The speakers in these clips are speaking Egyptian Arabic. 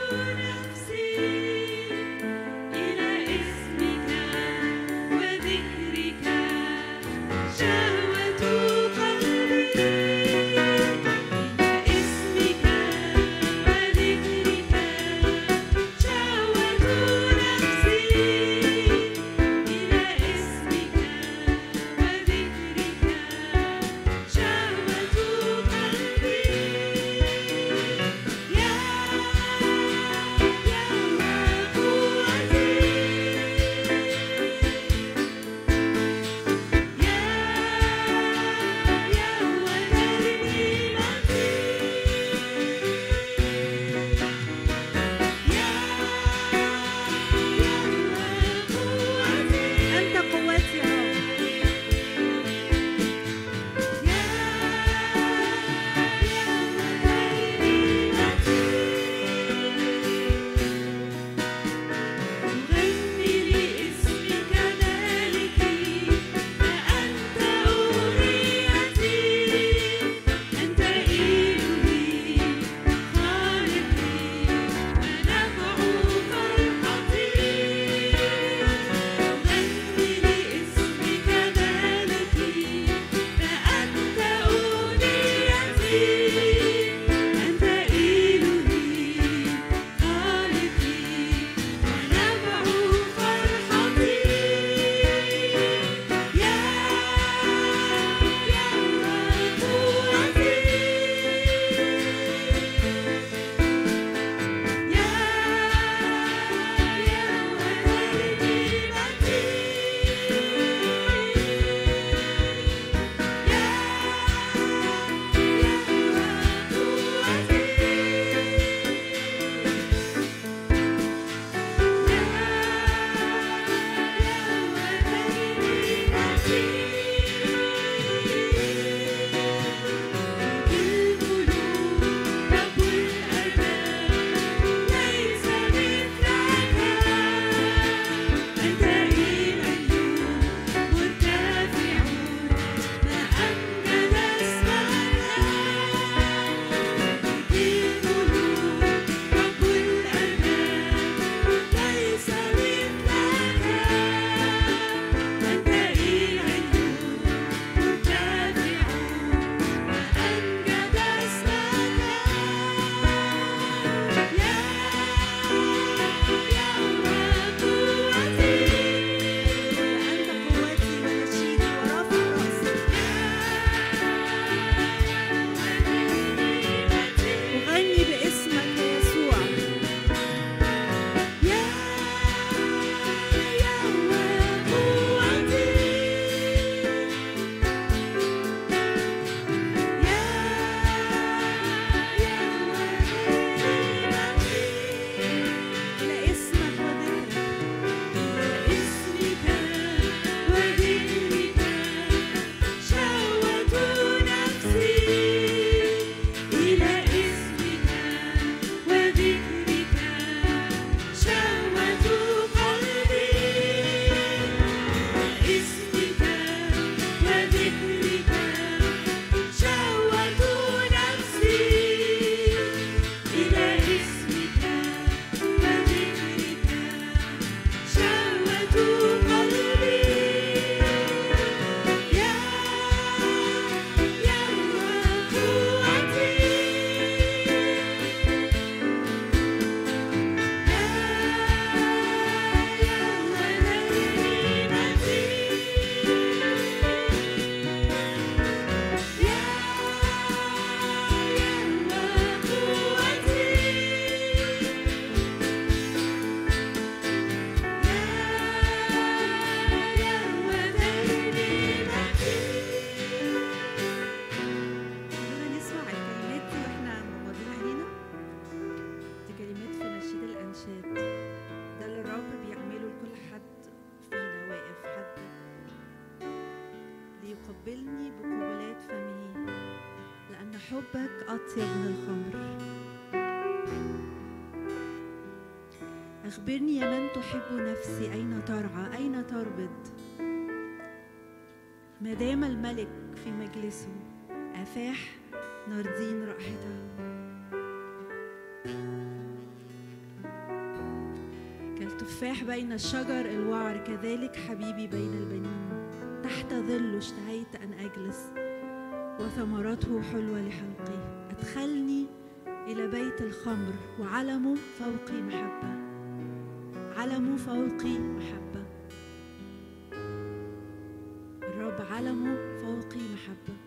أفاح ناردين رائحتها التفاح بين الشجر الوعر كذلك حبيبي بين البنين تحت ظله اشتهيت أن أجلس وثمرته حلوة لحلقي أدخلني إلى بيت الخمر وعلمه فوقي محبة علمه فوقي محبة الرب علمه فوقي محبة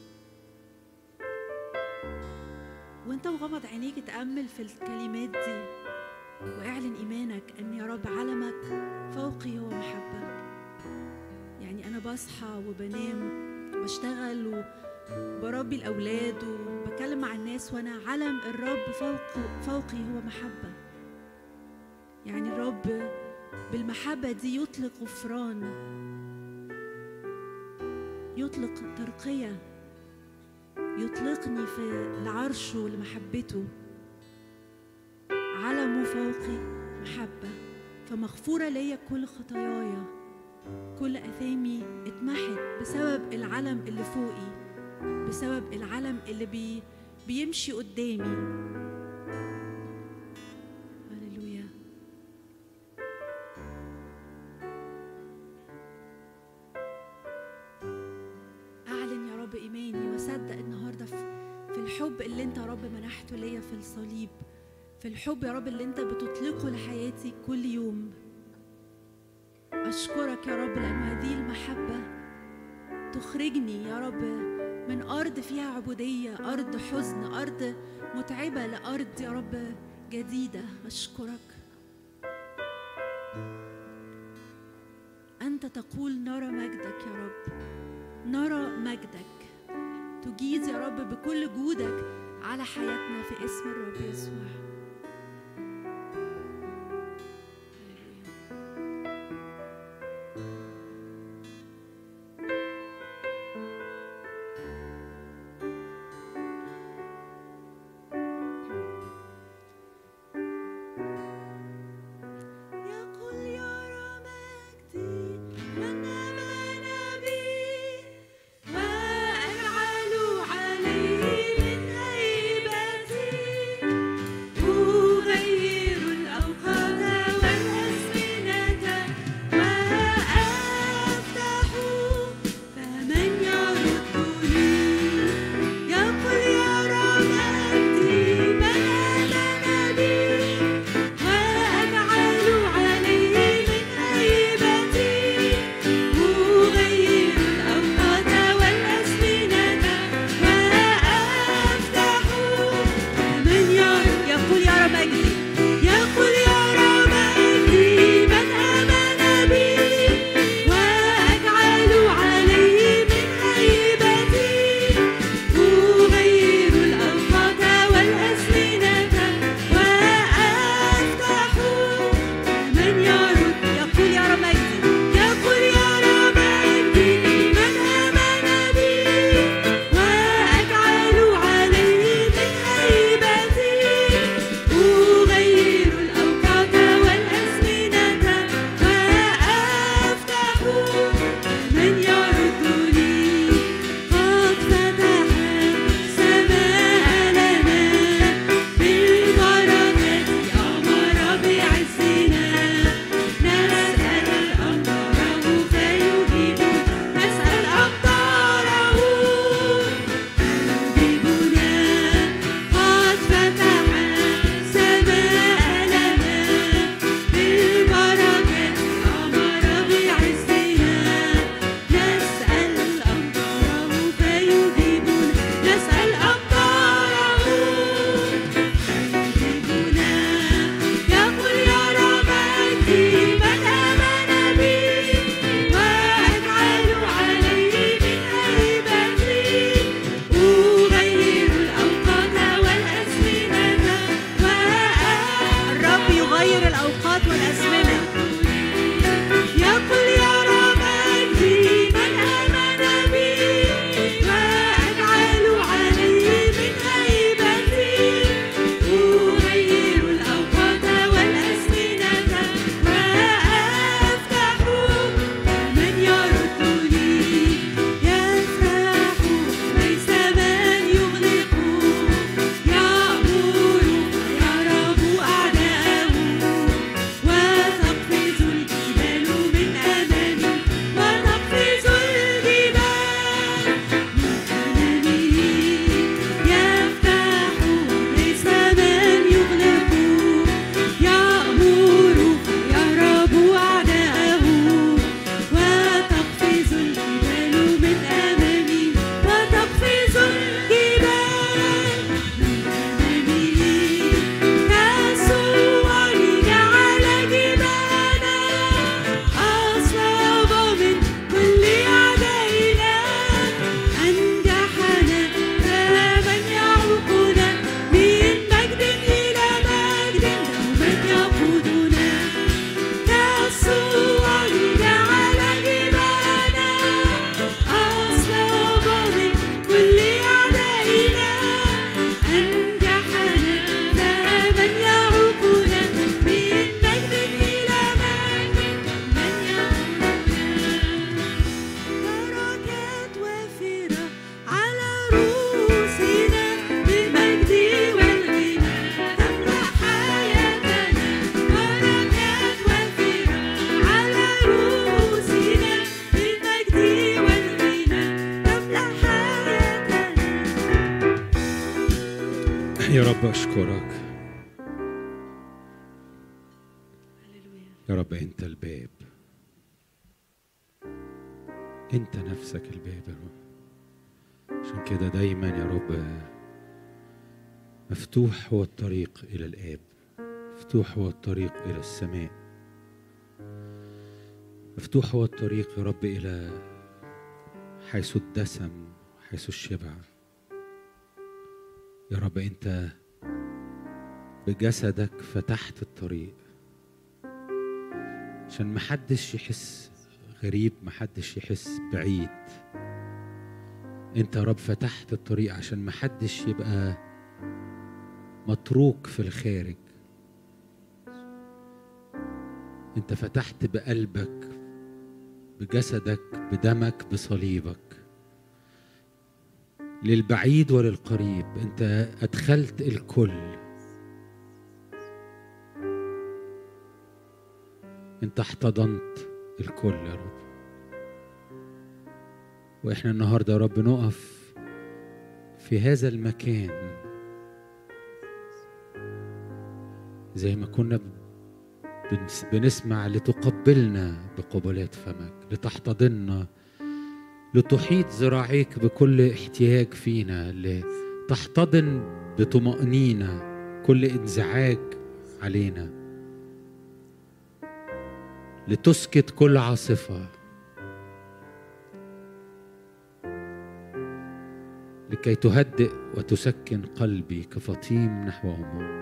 وانت مغمض عينيك تأمل في الكلمات دي واعلن إيمانك أن يا رب علمك فوقي هو محبة يعني أنا بصحى وبنام وبشتغل وبربي الأولاد وبكلم مع الناس وأنا علم الرب فوق فوقي هو محبة يعني الرب بالمحبة دي يطلق غفران يطلق ترقية يطلقني في العرش لمحبته علمه فوقي محبة فمغفورة ليا كل خطاياي كل أثامي اتمحت بسبب العلم اللي فوقي بسبب العلم اللي بي بيمشي قدامي هللويا أعلن يا رب إيماني وصدق النهاردة في الحب اللي أنت يا رب منحته ليا في الصليب في الحب يا رب اللي أنت بتطلقه لحياتي كل يوم أشكرك يا رب لأن هذه المحبة تخرجني يا رب من أرض فيها عبودية أرض حزن أرض متعبة لأرض يا رب جديدة أشكرك أنت تقول نرى مجدك يا رب نرى مجدك تجيد يا رب بكل جودك على حياتنا في اسم الرب يسوع رب أشكرك يا رب أنت الباب أنت نفسك الباب يا رب عشان كده دايما يا رب مفتوح هو الطريق إلى الآب مفتوح هو الطريق إلى السماء مفتوح هو الطريق يا رب إلى حيث الدسم حيث الشبع يا رب أنت بجسدك فتحت الطريق عشان محدش يحس غريب محدش يحس بعيد انت يا رب فتحت الطريق عشان محدش يبقى متروك في الخارج انت فتحت بقلبك بجسدك بدمك بصليبك للبعيد وللقريب انت ادخلت الكل انت احتضنت الكل يا رب واحنا النهارده يا رب نقف في هذا المكان زي ما كنا بنسمع لتقبلنا بقبلات فمك لتحتضننا لتحيط ذراعيك بكل احتياج فينا لتحتضن بطمأنينة كل انزعاج علينا لتسكت كل عاصفة لكي تهدئ وتسكن قلبي كفطيم نحو أمه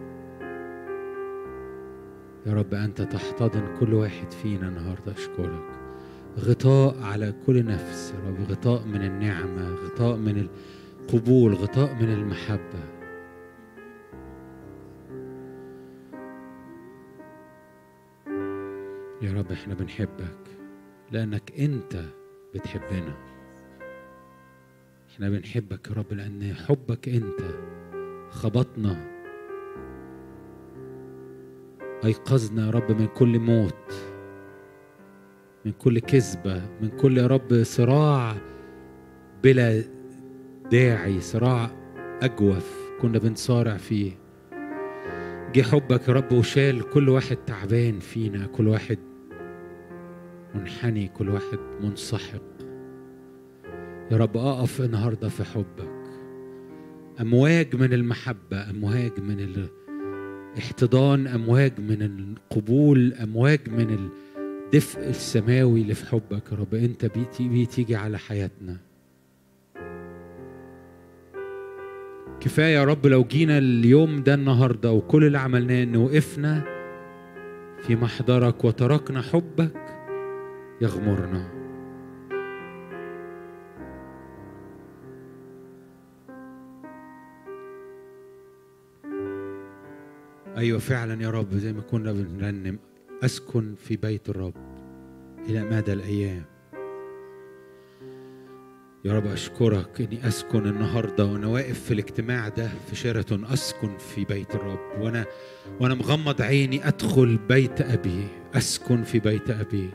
يا رب أنت تحتضن كل واحد فينا النهاردة أشكرك غطاء على كل نفس يا رب غطاء من النعمة غطاء من القبول غطاء من المحبة يا رب احنا بنحبك لأنك أنت بتحبنا احنا بنحبك يا رب لأن حبك أنت خبطنا أيقظنا يا رب من كل موت من كل كذبة من كل يا رب صراع بلا داعي صراع أجوف كنا بنصارع فيه جه حبك يا رب وشال كل واحد تعبان فينا كل واحد منحني كل واحد منسحق يا رب أقف النهاردة في حبك أمواج من المحبة أمواج من الاحتضان أمواج من القبول أمواج من الدفء السماوي اللي في حبك يا رب أنت بتيجي على حياتنا كفايه يا رب لو جينا اليوم ده النهارده وكل اللي عملناه ان وقفنا في محضرك وتركنا حبك يغمرنا ايوه فعلا يا رب زي ما كنا بنرنم اسكن في بيت الرب الى مدى الايام يا رب أشكرك إني أسكن النهاردة وأنا واقف في الاجتماع ده في شيراتون أسكن في بيت الرب وأنا وأنا مغمض عيني أدخل بيت أبي أسكن في بيت أبي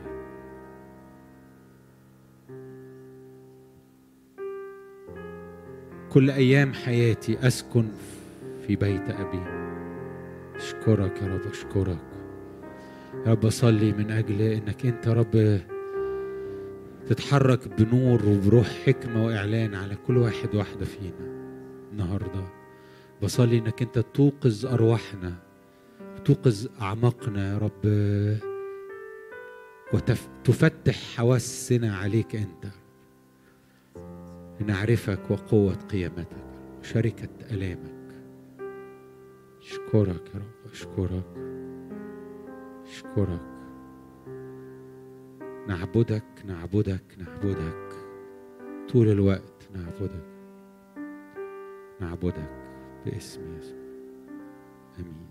كل أيام حياتي أسكن في بيت أبي أشكرك يا رب أشكرك يا رب أصلي من أجل إنك أنت رب تتحرك بنور وبروح حكمة وإعلان على كل واحد واحدة فينا النهاردة بصلي إنك أنت توقظ أرواحنا توقظ أعماقنا يا رب وتفتح حواسنا عليك أنت لنعرفك وقوة قيامتك وشركة ألامك أشكرك يا رب أشكرك أشكرك نعبدك نعبدك نعبدك طول الوقت نعبدك نعبدك باسم يسوع امين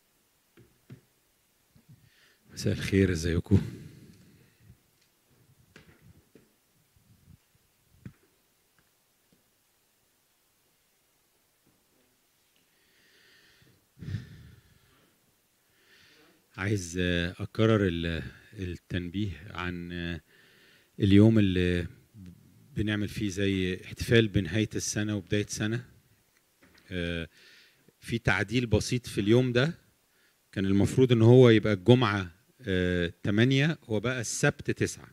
مساء الخير ازيكم عايز آه، اكرر ال- التنبيه عن آه، اليوم اللي بنعمل فيه زي احتفال بنهايه السنه وبدايه سنه آه، في تعديل بسيط في اليوم ده كان المفروض ان هو يبقى الجمعه آه، 8 هو بقى السبت 9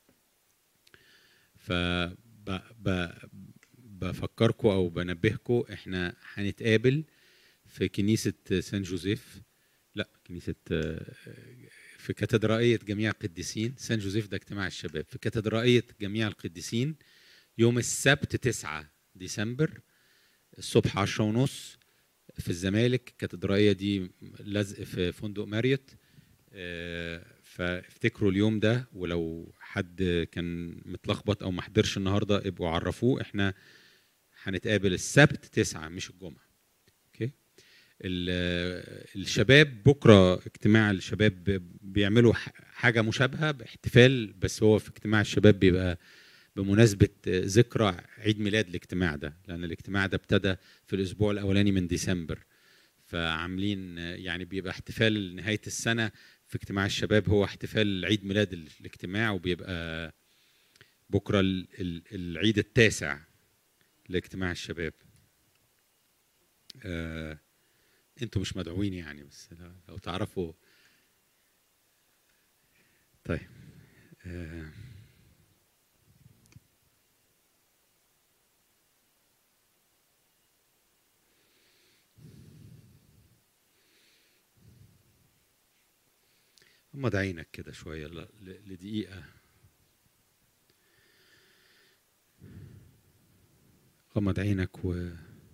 ف ب- ب- بفكركم او بنبهكم احنا هنتقابل في كنيسه سان جوزيف لا كنيسه آه، في كاتدرائيه جميع القديسين سان جوزيف ده اجتماع الشباب في كاتدرائيه جميع القديسين يوم السبت 9 ديسمبر الصبح 10 ونص في الزمالك الكاتدرائيه دي لزق في فندق ماريوت آه، فافتكروا اليوم ده ولو حد كان متلخبط او ما حضرش النهارده ابقوا عرفوه احنا هنتقابل السبت تسعة مش الجمعة اوكي ال- الشباب بكرة اجتماع الشباب بيعملوا ح- حاجة مشابهة باحتفال بس هو في اجتماع الشباب بيبقى بمناسبة ذكرى عيد ميلاد الاجتماع ده لأن الاجتماع ده ابتدى في الأسبوع الأولاني من ديسمبر فعاملين يعني بيبقى احتفال نهاية السنة في اجتماع الشباب هو احتفال عيد ميلاد ال- الاجتماع وبيبقى بكرة ال- ال- العيد التاسع لاجتماع الشباب آه، انتوا مش مدعوين يعني بس لو- لو تعرفوا طيب آه، غمض عينك كده شوية ل- ل- لدقيقة غمض عينك و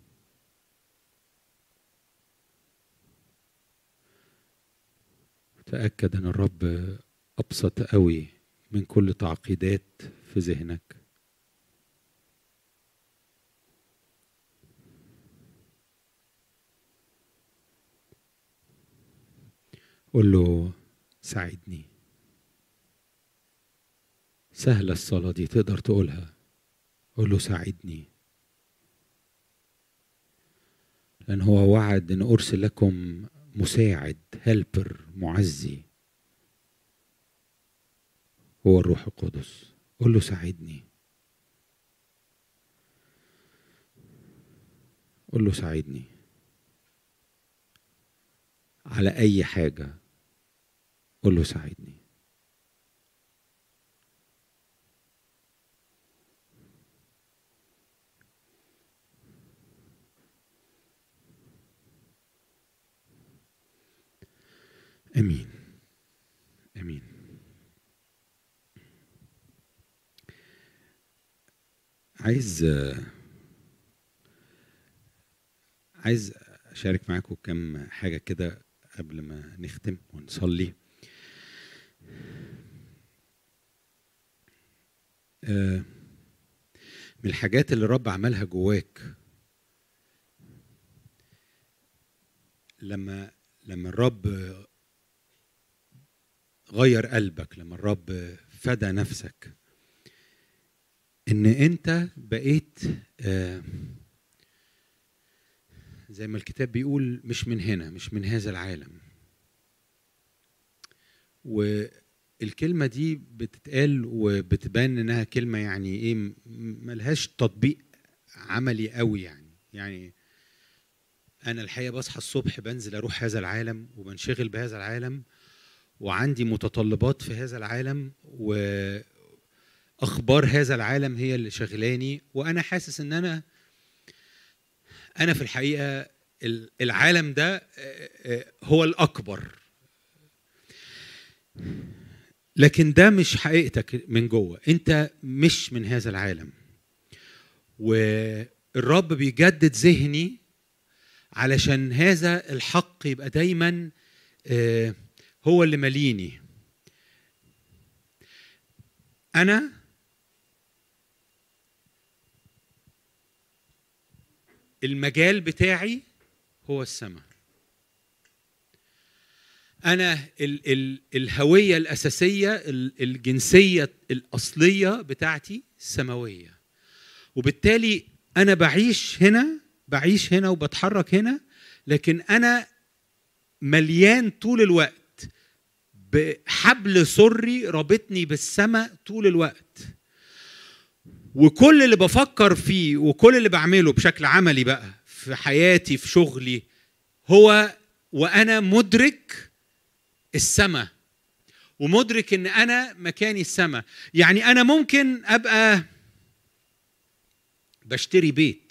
تأكد أن الرب أبسط قوي من كل تعقيدات في ذهنك قول له ساعدني سهلة الصلاة دي تقدر تقولها قول له ساعدني لأن هو وعد أن أرسل لكم مساعد هيلبر معزي هو الروح القدس قول له ساعدني قول له ساعدني على أي حاجة قول له ساعدني امين امين عايز عايز اشارك معاكم كم حاجه كده قبل ما نختم ونصلي آه، من الحاجات اللي الرب عملها جواك لما لما الرب غير قلبك لما الرب فدى نفسك ان انت بقيت آه، زي ما الكتاب بيقول مش من هنا مش من هذا العالم والكلمة دي بتتقال وبتبان انها كلمة يعني ايه م- ملهاش تطبيق عملي قوي يعني يعني انا الحقيقة بصحى الصبح بنزل اروح هذا العالم وبنشغل بهذا العالم وعندي متطلبات في هذا العالم واخبار هذا العالم هي اللي شغلاني وانا حاسس ان انا انا في الحقيقه ال- العالم ده آه، آه، هو الاكبر لكن ده مش حقيقتك من جوه انت مش من هذا العالم والرب بيجدد ذهني علشان هذا الحق يبقى دايما آه، هو اللي ماليني انا المجال بتاعي هو السماء انا ال ال الهويه الاساسيه ال الجنسيه الاصليه بتاعتي سماويه وبالتالي انا بعيش هنا بعيش هنا وبتحرك هنا لكن انا مليان طول الوقت بحبل سري رابطني بالسماء طول الوقت وكل اللي بفكر فيه وكل اللي بعمله بشكل عملي بقى في حياتي في شغلي هو وانا مدرك السماء ومدرك ان انا مكاني السماء يعني انا ممكن ابقى بشتري بيت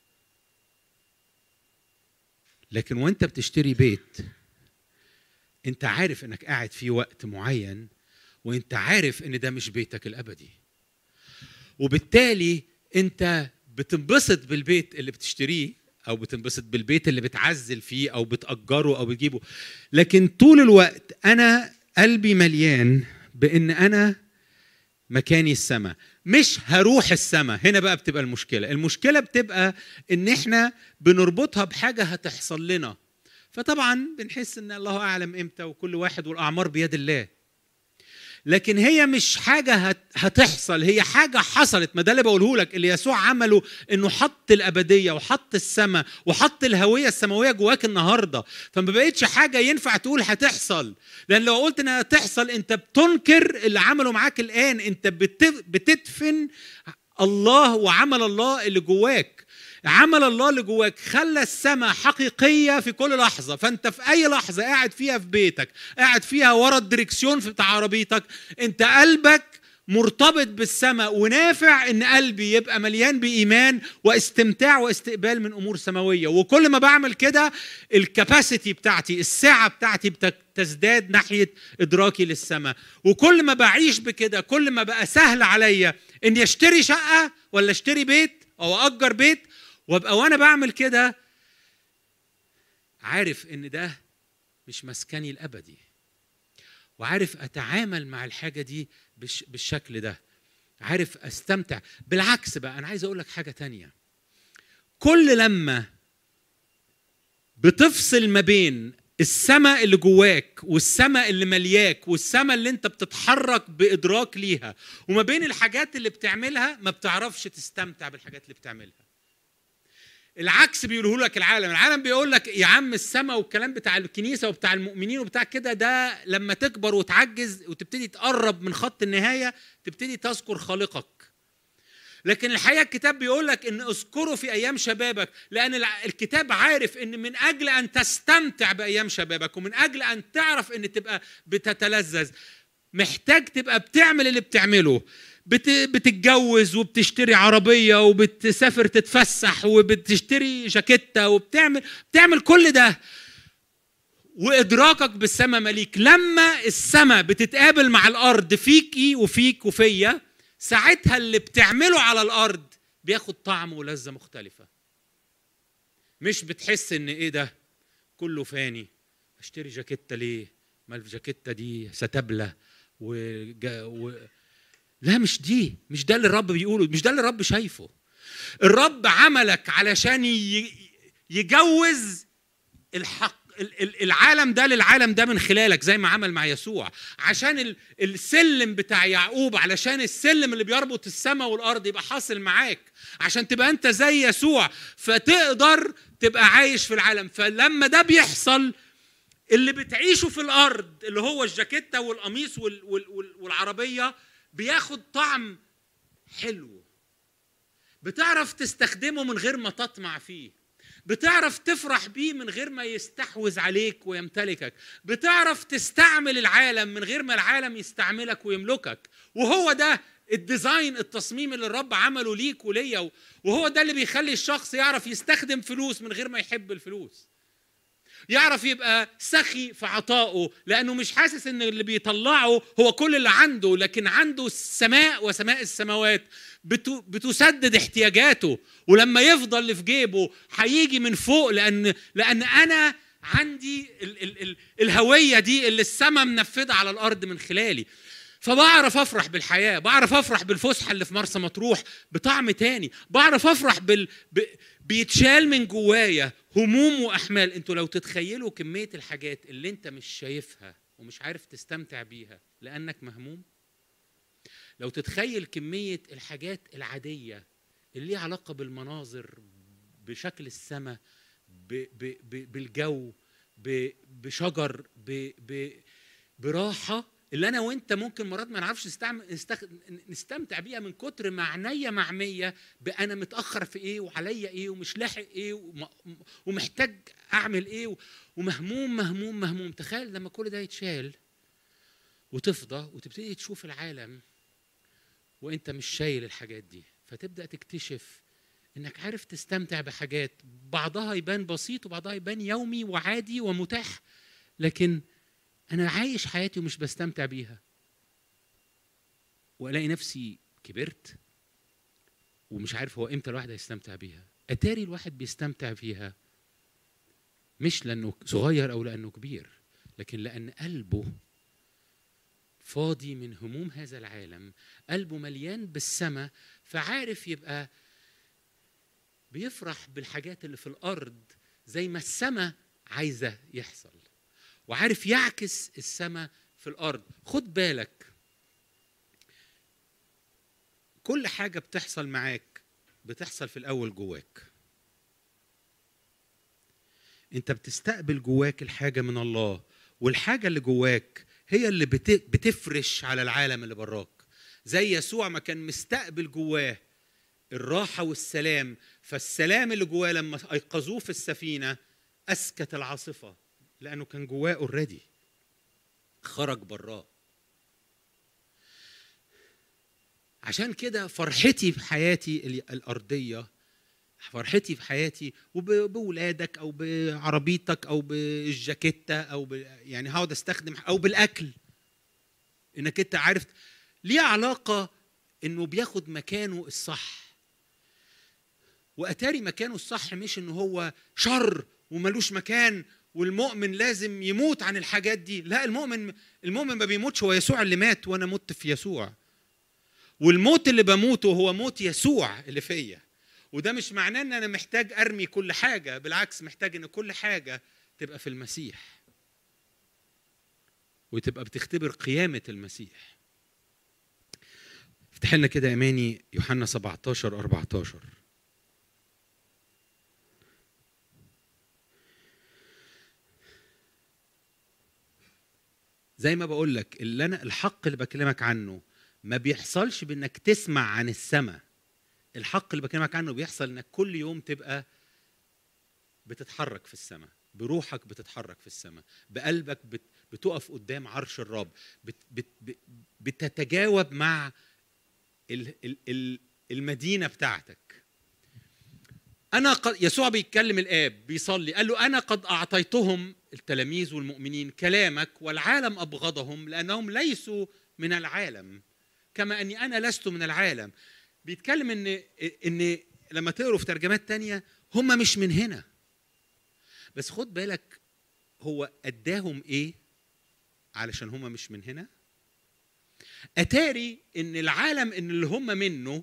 لكن وانت بتشتري بيت انت عارف انك قاعد في وقت معين وانت عارف ان ده مش بيتك الابدي وبالتالي انت بتنبسط بالبيت اللي بتشتريه او بتنبسط بالبيت اللي بتعزل فيه او بتاجره او بتجيبه لكن طول الوقت انا قلبي مليان بان انا مكاني السماء مش هروح السماء هنا بقى بتبقى المشكله المشكله بتبقى ان احنا بنربطها بحاجه هتحصل لنا فطبعا بنحس ان الله اعلم امتى وكل واحد والاعمار بيد الله لكن هي مش حاجة هت- هتحصل هي حاجة حصلت ما ده اللي بقوله لك اللي يسوع عمله انه حط الأبدية وحط السماء وحط الهوية السماوية جواك النهاردة فما بقتش حاجة ينفع تقول هتحصل لأن لو قلت انها هتحصل انت بتنكر اللي عمله معاك الآن انت بت- بتدفن الله وعمل الله اللي جواك عمل الله اللي جواك خلى السماء حقيقيه في كل لحظه فانت في اي لحظه قاعد فيها في بيتك قاعد فيها ورا الدركسيون في بتاع عربيتك انت قلبك مرتبط بالسماء ونافع ان قلبي يبقى مليان بايمان واستمتاع واستقبال من امور سماويه وكل ما بعمل كده الكباسيتي بتاعتي السعه بتاعتي بتزداد ناحيه ادراكي للسماء وكل ما بعيش بكده كل ما بقى سهل عليا اني اشتري شقه ولا اشتري بيت او اجر بيت وابقى وانا بعمل كده عارف ان ده مش مسكني الابدي وعارف اتعامل مع الحاجه دي بالش- بالشكل ده عارف استمتع بالعكس بقى انا عايز اقول لك حاجه تانية كل لما بتفصل ما بين السماء اللي جواك والسماء اللي ملياك والسماء اللي انت بتتحرك بادراك ليها وما بين الحاجات اللي بتعملها ما بتعرفش تستمتع بالحاجات اللي بتعملها العكس بيقوله لك العالم العالم بيقول لك يا عم السماء والكلام بتاع الكنيسه وبتاع المؤمنين وبتاع كده ده لما تكبر وتعجز وتبتدي تقرب من خط النهايه تبتدي تذكر خالقك لكن الحقيقه الكتاب بيقول لك ان اذكره في ايام شبابك لان الع- الكتاب عارف ان من اجل ان تستمتع بايام شبابك ومن اجل ان تعرف ان تبقى بتتلذذ محتاج تبقى بتعمل اللي بتعمله بت... بتتجوز وبتشتري عربية وبتسافر تتفسح وبتشتري جاكيتة وبتعمل بتعمل كل ده وإدراكك بالسماء مليك لما السماء بتتقابل مع الأرض فيكي وفيك وفيا ساعتها اللي بتعمله على الأرض بياخد طعم ولذة مختلفة مش بتحس إن إيه ده كله فاني اشتري جاكيتة ليه ما الجاكيتة دي ستبلة وجا و... لا مش دي مش ده اللي الرب بيقوله مش ده اللي الرب شايفه الرب عملك علشان ي- يجوز الحق ال- ال- العالم ده للعالم ده من خلالك زي ما عمل مع يسوع عشان ال- السلم بتاع يعقوب علشان السلم اللي بيربط السماء والارض يبقى حاصل معاك عشان تبقى انت زي يسوع فتقدر تبقى عايش في العالم فلما ده بيحصل اللي بتعيشه في الارض اللي هو الجاكيته والقميص وال وال وال والعربيه بياخد طعم حلو بتعرف تستخدمه من غير ما تطمع فيه بتعرف تفرح بيه من غير ما يستحوذ عليك ويمتلكك بتعرف تستعمل العالم من غير ما العالم يستعملك ويملكك وهو ده الديزاين التصميم اللي الرب عمله ليك وليا وهو ده اللي بيخلي الشخص يعرف يستخدم فلوس من غير ما يحب الفلوس يعرف يبقى سخي في عطائه لانه مش حاسس ان اللي بيطلعه هو كل اللي عنده لكن عنده السماء وسماء السماوات بتو- بتسدد احتياجاته ولما يفضل اللي في جيبه هيجي من فوق لان لان انا عندي ال ال ال الهويه دي اللي السماء منفذه على الارض من خلالي فبعرف افرح بالحياه بعرف افرح بالفسحه اللي في مرسى مطروح بطعم تاني بعرف افرح بال ب... بيتشال من جوايا هموم واحمال انتوا لو تتخيلوا كميه الحاجات اللي انت مش شايفها ومش عارف تستمتع بيها لانك مهموم لو تتخيل كميه الحاجات العاديه اللي ليها علاقه بالمناظر بشكل السماء ب... ب... ب... بالجو ب... بشجر ب... ب... براحه اللي انا وانت ممكن مرات ما نعرفش نستعمل نستخ... نستمتع بيها من كتر ما عينيا معميه بانا متاخر في ايه وعليا ايه ومش لاحق ايه وم... ومحتاج اعمل ايه و... ومهموم مهموم مهموم تخيل لما كل ده يتشال وتفضى وتبتدي تشوف العالم وانت مش شايل الحاجات دي فتبدا تكتشف انك عارف تستمتع بحاجات بعضها يبان بسيط وبعضها يبان يومي وعادي ومتاح لكن انا عايش حياتي ومش بستمتع بيها والاقي نفسي كبرت ومش عارف هو امتى الواحد هيستمتع بيها اتاري الواحد بيستمتع فيها مش لانه صغير او لانه كبير لكن لان قلبه فاضي من هموم هذا العالم قلبه مليان بالسماء فعارف يبقى بيفرح بالحاجات اللي في الارض زي ما السماء عايزه يحصل وعارف يعكس السماء في الارض خد بالك كل حاجه بتحصل معاك بتحصل في الاول جواك انت بتستقبل جواك الحاجه من الله والحاجه اللي جواك هي اللي بتفرش على العالم اللي براك زي يسوع ما كان مستقبل جواه الراحه والسلام فالسلام اللي جواه لما ايقظوه في السفينه اسكت العاصفه لانه كان جواه اوريدي خرج براه عشان كده فرحتي في حياتي الارضيه فرحتي في حياتي وبولادك او بعربيتك او بالجاكيته او ب... يعني هقعد استخدم او بالاكل انك انت عارف ليه علاقه انه بياخد مكانه الصح واتاري مكانه الصح مش انه هو شر وملوش مكان والمؤمن لازم يموت عن الحاجات دي لا المؤمن المؤمن ما بيموتش هو يسوع اللي مات وانا مت في يسوع والموت اللي بموته هو موت يسوع اللي فيا وده مش معناه ان انا محتاج ارمي كل حاجه بالعكس محتاج ان كل حاجه تبقى في المسيح وتبقى بتختبر قيامه المسيح افتح لنا كده اماني يوحنا 17 14 زي ما بقول لك اللي انا الحق اللي بكلمك عنه ما بيحصلش بانك تسمع عن السماء الحق اللي بكلمك عنه بيحصل انك كل يوم تبقى بتتحرك في السماء بروحك بتتحرك في السماء بقلبك بتقف قدام عرش الرب بت بت بتتجاوب مع المدينه بتاعتك انا قد يسوع بيتكلم الاب بيصلي قال له انا قد اعطيتهم التلاميذ والمؤمنين كلامك والعالم ابغضهم لانهم ليسوا من العالم كما اني انا لست من العالم بيتكلم ان ان لما تقروا في ترجمات تانية هم مش من هنا بس خد بالك هو اداهم ايه علشان هم مش من هنا اتاري ان العالم ان اللي هم منه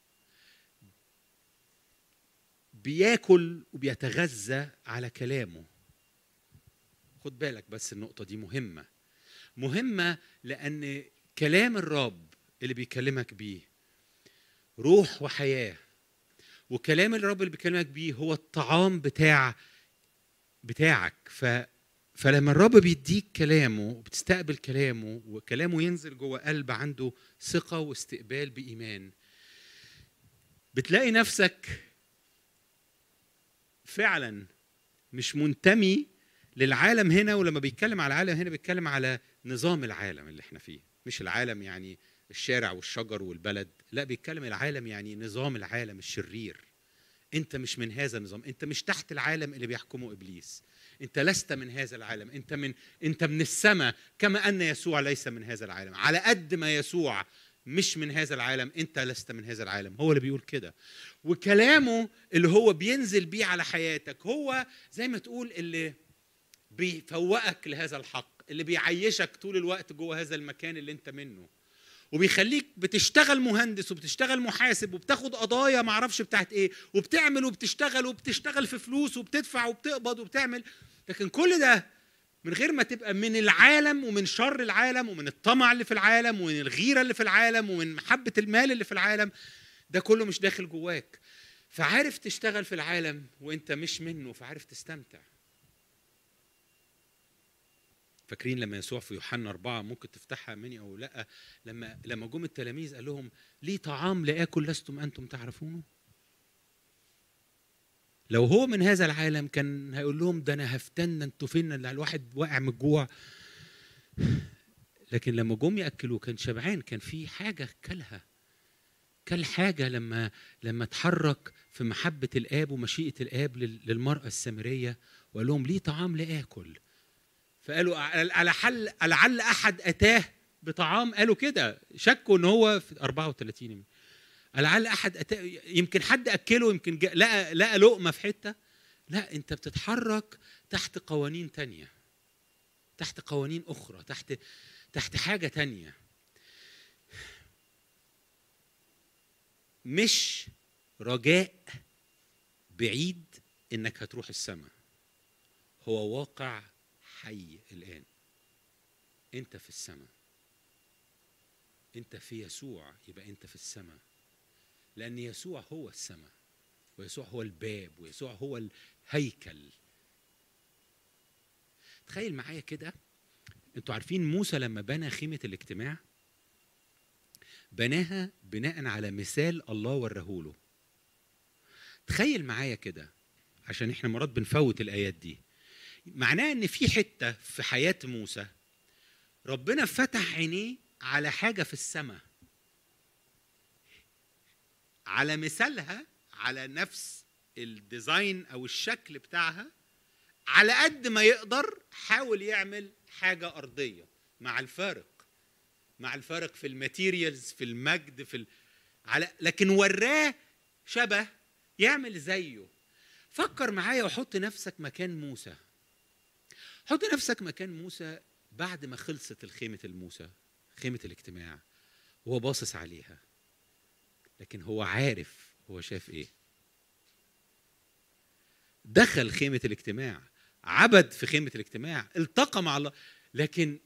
بياكل وبيتغذى على كلامه خد بالك بس النقطه دي مهمه مهمه لان كلام الرب اللي بيكلمك بيه روح وحياه وكلام الرب اللي بيكلمك بيه هو الطعام بتاع بتاعك ف فلما الرب بيديك كلامه وبتستقبل كلامه وكلامه ينزل جوه قلب عنده ثقه واستقبال بايمان بتلاقي نفسك فعلا مش منتمي للعالم هنا ولما بيتكلم على العالم هنا بيتكلم على نظام العالم اللي احنا فيه مش العالم يعني الشارع والشجر والبلد لا بيتكلم العالم يعني نظام العالم الشرير انت مش من هذا النظام انت مش تحت العالم اللي بيحكمه ابليس انت لست من هذا العالم انت من انت من السماء كما ان يسوع ليس من هذا العالم على قد ما يسوع مش من هذا العالم انت لست من هذا العالم هو اللي بيقول كده وكلامه اللي هو بينزل بيه على حياتك هو زي ما تقول اللي بيفوقك لهذا الحق اللي بيعيشك طول الوقت جوه هذا المكان اللي انت منه وبيخليك بتشتغل مهندس وبتشتغل محاسب وبتاخد قضايا معرفش بتاعت ايه وبتعمل وبتشتغل وبتشتغل في فلوس وبتدفع وبتقبض وبتعمل لكن كل ده من غير ما تبقى من العالم ومن شر العالم ومن الطمع اللي في العالم ومن الغيرة اللي في العالم ومن محبة المال اللي في العالم ده كله مش داخل جواك فعارف تشتغل في العالم وانت مش منه فعارف تستمتع فاكرين لما يسوع في يوحنا أربعة ممكن تفتحها مني أو لا لما لما جم التلاميذ قال لهم لي طعام لآكل لستم أنتم تعرفونه لو هو من هذا العالم كان هيقول لهم ده أنا هفتن أنتوا فين اللي الواحد واقع من الجوع لكن لما جم ياكلوه كان شبعان كان في حاجه كلها كل حاجه لما لما اتحرك في محبه الاب ومشيئه الاب لل- للمراه السامريه وقال لهم ليه طعام لاكل فقالوا على حل لعل احد اتاه بطعام قالوا كده شكوا ان هو في 34 يمكن. لعل احد اتاه يمكن حد اكله يمكن جا- لقى لقى لقمه في حته لا انت بتتحرك تحت قوانين تانية تحت قوانين اخرى تحت تحت حاجة تانية مش رجاء بعيد انك هتروح السماء هو واقع حي الان انت في السماء انت في يسوع يبقى انت في السماء لان يسوع هو السماء ويسوع هو الباب ويسوع هو الهيكل تخيل معايا كده انتوا عارفين موسى لما بنى خيمة الاجتماع بناها بناء على مثال الله ورهوله تخيل معايا كده عشان احنا مرات بنفوت الآيات دي معناه ان في حتة في حياة موسى ربنا فتح عينيه على حاجة في السماء على مثالها على نفس الديزاين او الشكل بتاعها على قد ما يقدر حاول يعمل حاجة أرضية مع الفارق مع الفارق في الماتيريالز في المجد في ال... على لكن وراه شبه يعمل زيه فكر معايا وحط نفسك مكان موسى حط نفسك مكان موسى بعد ما خلصت الخيمة الموسى خيمة الاجتماع وهو باصص عليها لكن هو عارف هو شاف ايه دخل خيمة الاجتماع عبد في خيمة الاجتماع التقى مع الله لكن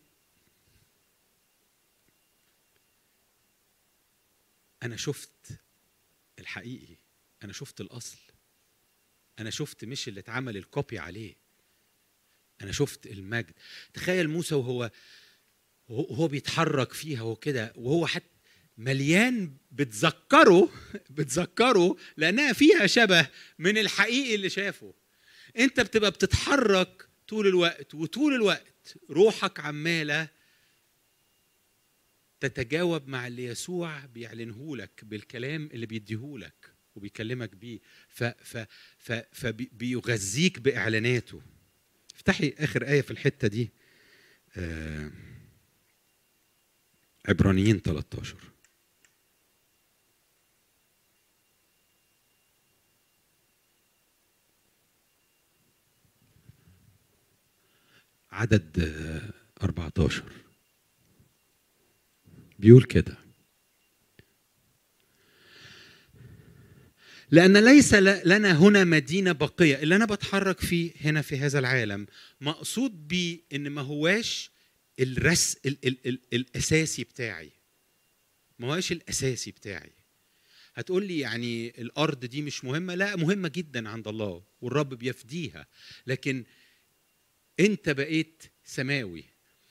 أنا شفت الحقيقي أنا شفت الأصل أنا شفت مش اللي اتعمل الكوبي عليه أنا شفت المجد تخيل موسى وهو وهو بيتحرك فيها وكده وهو حتى مليان بتذكره بتذكره لأنها فيها شبه من الحقيقي اللي شافه انت بتبقى بتتحرك طول الوقت وطول الوقت روحك عماله تتجاوب مع اللي يسوع بيعلنه لك بالكلام اللي بيديهولك وبيكلمك بيه ف ف ف فبيغذيك باعلاناته افتحي اخر ايه في الحته دي آه عبرانيين 13 عدد آه، 14 بيقول كده لأن ليس ل- لنا هنا مدينة بقية اللي أنا بتحرك فيه هنا في هذا العالم مقصود بيه إن ما هواش الرس ال ال ال الأساسي بتاعي ما هواش الأساسي بتاعي هتقول لي يعني الأرض دي مش مهمة لا مهمة جدا عند الله والرب بيفديها لكن أنت بقيت سماوي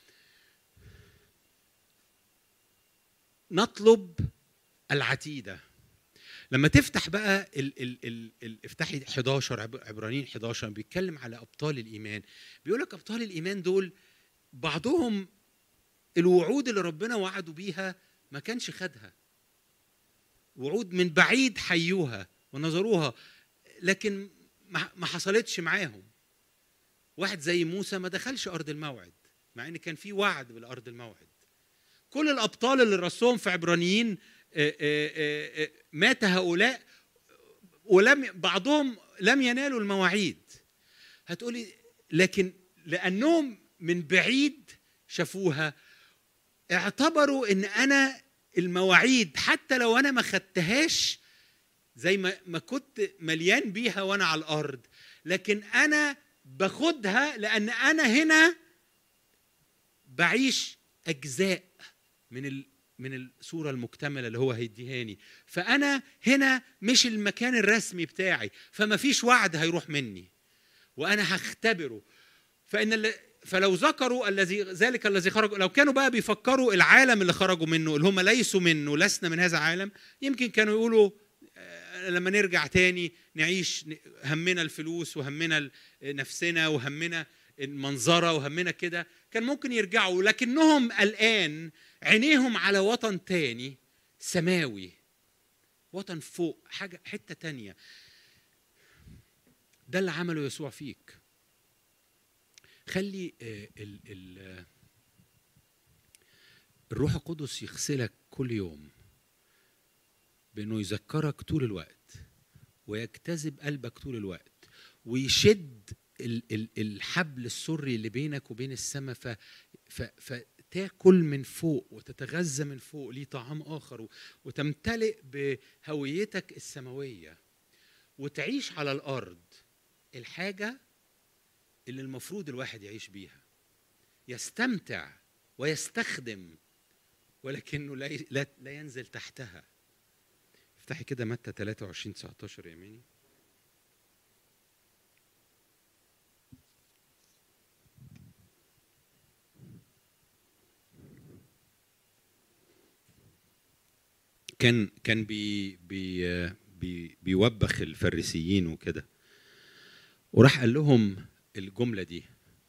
نطلب العتيده لما تفتح بقى ال ال ال ال افتحي 11 عب- عبرانيين 11 بيتكلم على ابطال الايمان بيقول لك ابطال الايمان دول بعضهم الوعود اللي ربنا وعدوا بيها ما كانش خدها وعود من بعيد حيوها ونظروها لكن ما ما حصلتش معاهم واحد زي موسى ما دخلش ارض الموعد مع ان كان في وعد بالارض الموعد كل الابطال اللي رسوهم في عبرانيين آه، آه، آه، مات هؤلاء ولم بعضهم لم ينالوا المواعيد هتقولي لكن لانهم من بعيد شافوها اعتبروا ان انا المواعيد حتى لو انا ما خدتهاش زي ما ما كنت مليان بيها وانا على الارض لكن انا باخدها لان انا هنا بعيش اجزاء من ال من الصوره المكتمله اللي هو هيديهاني فانا هنا مش المكان الرسمي بتاعي فما فيش وعد هيروح مني وانا هختبره فان اللي فلو ذكروا الذي ذلك الذي خرجوا لو كانوا بقى بيفكروا العالم اللي خرجوا منه اللي هم ليسوا منه لسنا من هذا العالم يمكن كانوا يقولوا آه، لما نرجع تاني نعيش ن- همنا الفلوس وهمنا ال- نفسنا وهمنا المنظره وهمنا كده كان ممكن يرجعوا لكنهم الان عينيهم على وطن تاني سماوي وطن فوق حاجه حته تانيه ده اللي عمله يسوع فيك خلي آه، ال ال آه، الروح القدس يغسلك كل يوم بانه يذكرك طول الوقت ويجتذب قلبك طول الوقت ويشد ال ال الحبل السري اللي بينك وبين السماء ف ف فتاكل من فوق وتتغذى من فوق ليه طعام اخر و- وتمتلئ بهويتك السماويه وتعيش على الارض الحاجه اللي المفروض الواحد يعيش بيها يستمتع ويستخدم ولكنه لا لا, لا ينزل تحتها افتحي كده متى 23 19 يا ميني كان كان بي بي بي بيوبخ الفريسيين وكده وراح قال لهم الجملة دي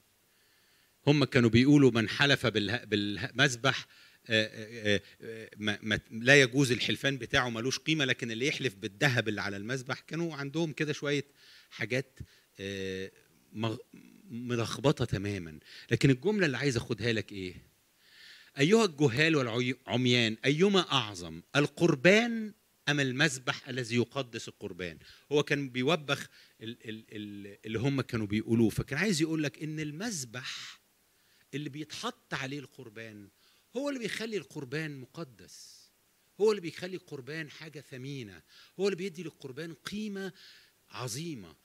هم كانوا بيقولوا من حلف بالها- بالمذبح آه، آه، آه، ما ما لا يجوز الحلفان بتاعه ملوش قيمة لكن اللي يحلف بالذهب اللي على المذبح كانوا عندهم كده شوية حاجات آه، مغ- ملخبطة تماما لكن الجملة اللي عايز أخدها لك إيه أيها الجهال والعميان أيما أعظم القربان أم المذبح الذي يقدس القربان هو كان بيوبخ ال- ال- ال- اللي هم كانوا بيقولوه فكان عايز يقول لك ان المذبح اللي بيتحط عليه القربان هو اللي بيخلي القربان مقدس هو اللي بيخلي القربان حاجه ثمينه هو اللي بيدي للقربان قيمه عظيمه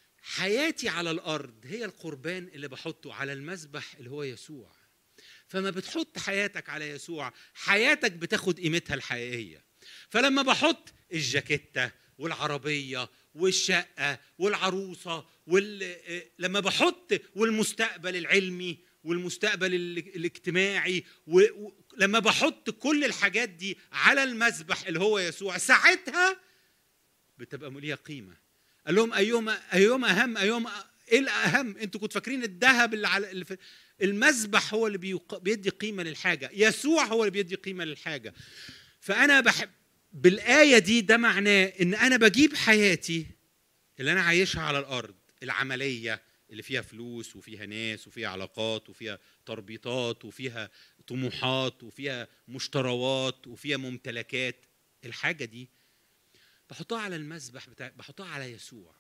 حياتي على الارض هي القربان اللي بحطه على المذبح اللي هو يسوع فما بتحط حياتك على يسوع حياتك بتاخد قيمتها الحقيقيه فلما بحط الجاكيته والعربيه والشقه والعروسه وال... آه، لما بحط والمستقبل العلمي والمستقبل ال- الاجتماعي و... و... لما بحط كل الحاجات دي على المذبح اللي هو يسوع ساعتها بتبقى ليها قيمه قال لهم ايهما ايهما اهم ايهما ايه الاهم انتوا كنتوا فاكرين الذهب اللي على اللي في المذبح هو اللي بيق... بيدي قيمه للحاجه يسوع هو اللي بيدي قيمه للحاجه فانا بحب بالايه دي ده معناه ان انا بجيب حياتي اللي انا عايشها على الارض العمليه اللي فيها فلوس وفيها ناس وفيها علاقات وفيها تربيطات وفيها طموحات وفيها مشتروات وفيها ممتلكات الحاجه دي بحطها على المذبح بتاع بحطها على يسوع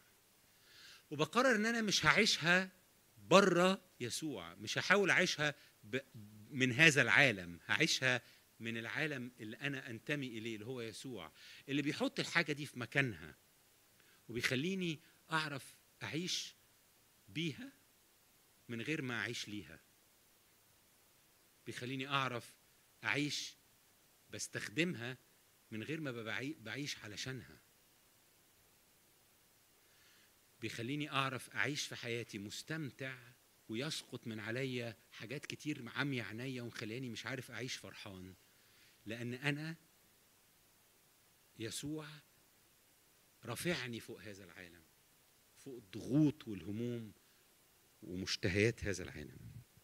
وبقرر ان انا مش هعيشها بره يسوع مش هحاول اعيشها ب... من هذا العالم هعيشها من العالم اللي انا انتمي اليه اللي هو يسوع اللي بيحط الحاجه دي في مكانها وبيخليني اعرف اعيش بيها من غير ما اعيش ليها بيخليني اعرف اعيش بستخدمها من غير ما ببعي- بعيش علشانها بيخليني اعرف اعيش في حياتي مستمتع ويسقط من عليا حاجات كتير عمي عينيا ومخلياني مش عارف اعيش فرحان لان انا يسوع رافعني فوق هذا العالم فوق الضغوط والهموم ومشتهيات هذا العالم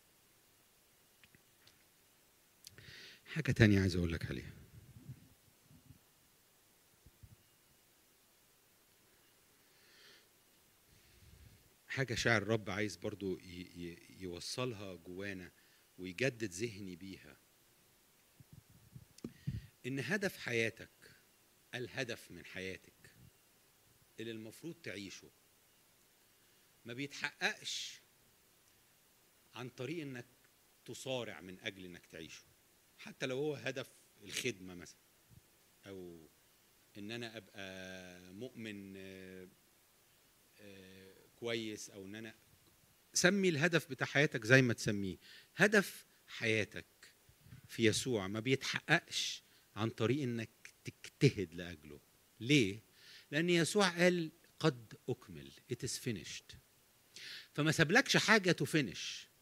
حاجة تانية عايز أقول لك عليها حاجة شاعر الرب عايز برضو ي- ي- يوصلها جوانا ويجدد ذهني بيها إن هدف حياتك الهدف من حياتك اللي المفروض تعيشه ما بيتحققش عن طريق انك تصارع من اجل انك تعيشه حتى لو هو هدف الخدمه مثلا او ان انا ابقى مؤمن آه، آه، كويس او ان انا سمي الهدف بتاع حياتك زي ما تسميه هدف حياتك في يسوع ما بيتحققش عن طريق انك تجتهد لاجله ليه لان يسوع قال قد اكمل it is finished فما سابلكش حاجه تفنش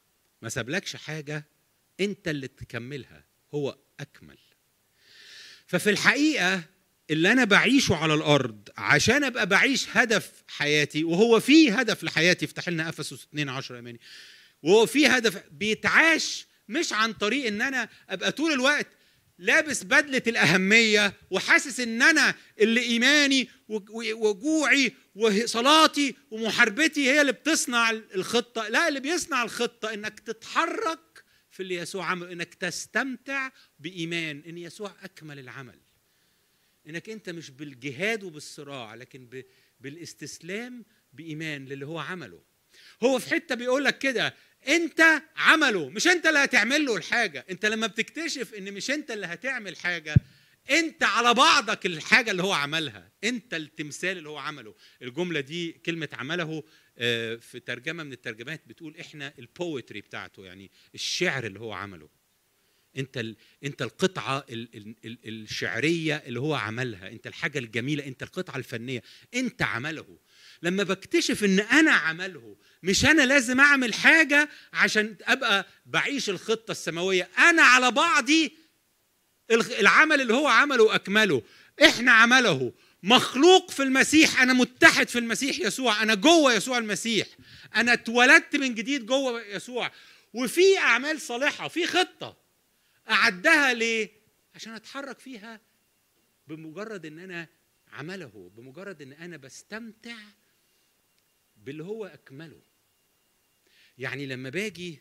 ما سابلكش حاجه انت اللي تكملها هو اكمل ففي الحقيقه اللي انا بعيشه على الارض عشان ابقى بعيش هدف حياتي وهو في هدف لحياتي افتح لنا افسس 2 10 يا ماني وهو في هدف بيتعاش مش عن طريق ان انا ابقى طول الوقت لابس بدلة الأهمية وحاسس إن أنا اللي إيماني وجوعي وصلاتي ومحاربتي هي اللي بتصنع الخطة، لا اللي بيصنع الخطة إنك تتحرك في اللي يسوع عمل، إنك تستمتع بإيمان إن يسوع أكمل العمل. إنك أنت مش بالجهاد وبالصراع لكن بالاستسلام بإيمان للي هو عمله. هو في حتة بيقول لك كده انت عمله مش انت اللي هتعمل له الحاجه انت لما بتكتشف ان مش انت اللي هتعمل حاجه انت على بعضك الحاجه اللي هو عملها انت التمثال اللي هو عمله الجمله دي كلمه عمله في ترجمه من الترجمات بتقول احنا البويتري بتاعته يعني الشعر اللي هو عمله انت ال... انت القطعه ال... ال... الشعريه اللي هو عملها انت الحاجه الجميله انت القطعه الفنيه انت عمله لما بكتشف ان انا عمله مش انا لازم اعمل حاجه عشان ابقى بعيش الخطه السماويه انا على بعضي العمل اللي هو عمله اكمله احنا عمله مخلوق في المسيح انا متحد في المسيح يسوع انا جوه يسوع المسيح انا اتولدت من جديد جوه يسوع وفي اعمال صالحه في خطه اعدها ليه عشان اتحرك فيها بمجرد ان انا عمله بمجرد ان انا بستمتع باللي هو اكمله يعني لما باجي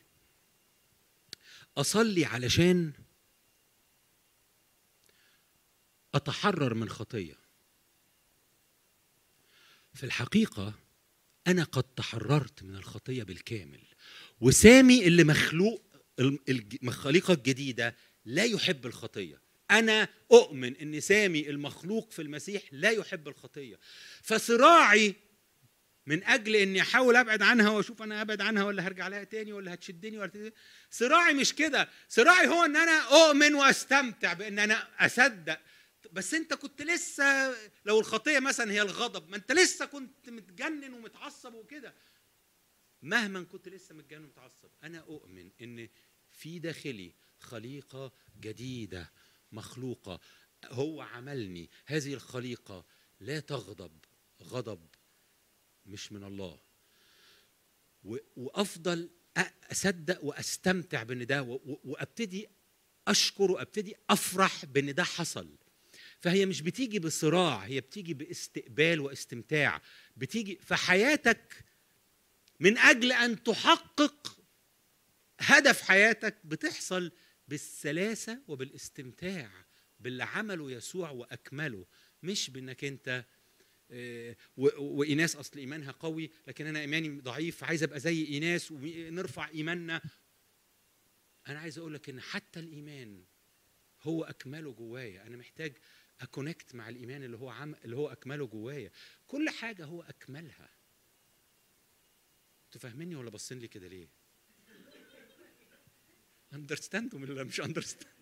اصلي علشان اتحرر من خطيه في الحقيقه انا قد تحررت من الخطيه بالكامل وسامي اللي مخلوق الخليقه الجديده لا يحب الخطيه انا اؤمن ان سامي المخلوق في المسيح لا يحب الخطيه فصراعي من اجل اني احاول ابعد عنها واشوف انا ابعد عنها ولا هرجع لها تاني ولا هتشدني ولا تدني. صراعي مش كده صراعي هو ان انا اؤمن واستمتع بان انا اصدق بس انت كنت لسه لو الخطيه مثلا هي الغضب ما انت لسه كنت متجنن ومتعصب وكده مهما كنت لسه متجنن ومتعصب انا اؤمن ان في داخلي خليقه جديده مخلوقه هو عملني هذه الخليقه لا تغضب غضب مش من الله وافضل اصدق واستمتع بان ده وابتدي اشكر وابتدي افرح بان ده حصل فهي مش بتيجي بصراع هي بتيجي باستقبال واستمتاع بتيجي في حياتك من اجل ان تحقق هدف حياتك بتحصل بالسلاسه وبالاستمتاع باللي عمله يسوع واكمله مش بانك انت وايناس اصل ايمانها قوي لكن انا ايماني ضعيف عايز ابقى زي ايناس ونرفع ايماننا انا عايز اقول لك ان حتى الايمان هو اكمله جوايا انا محتاج اكونكت مع الايمان اللي هو عم اللي هو اكمله جوايا كل حاجه هو اكملها انتوا فاهميني ولا باصين لي كده ليه اندرستاند ولا مش اندرستاند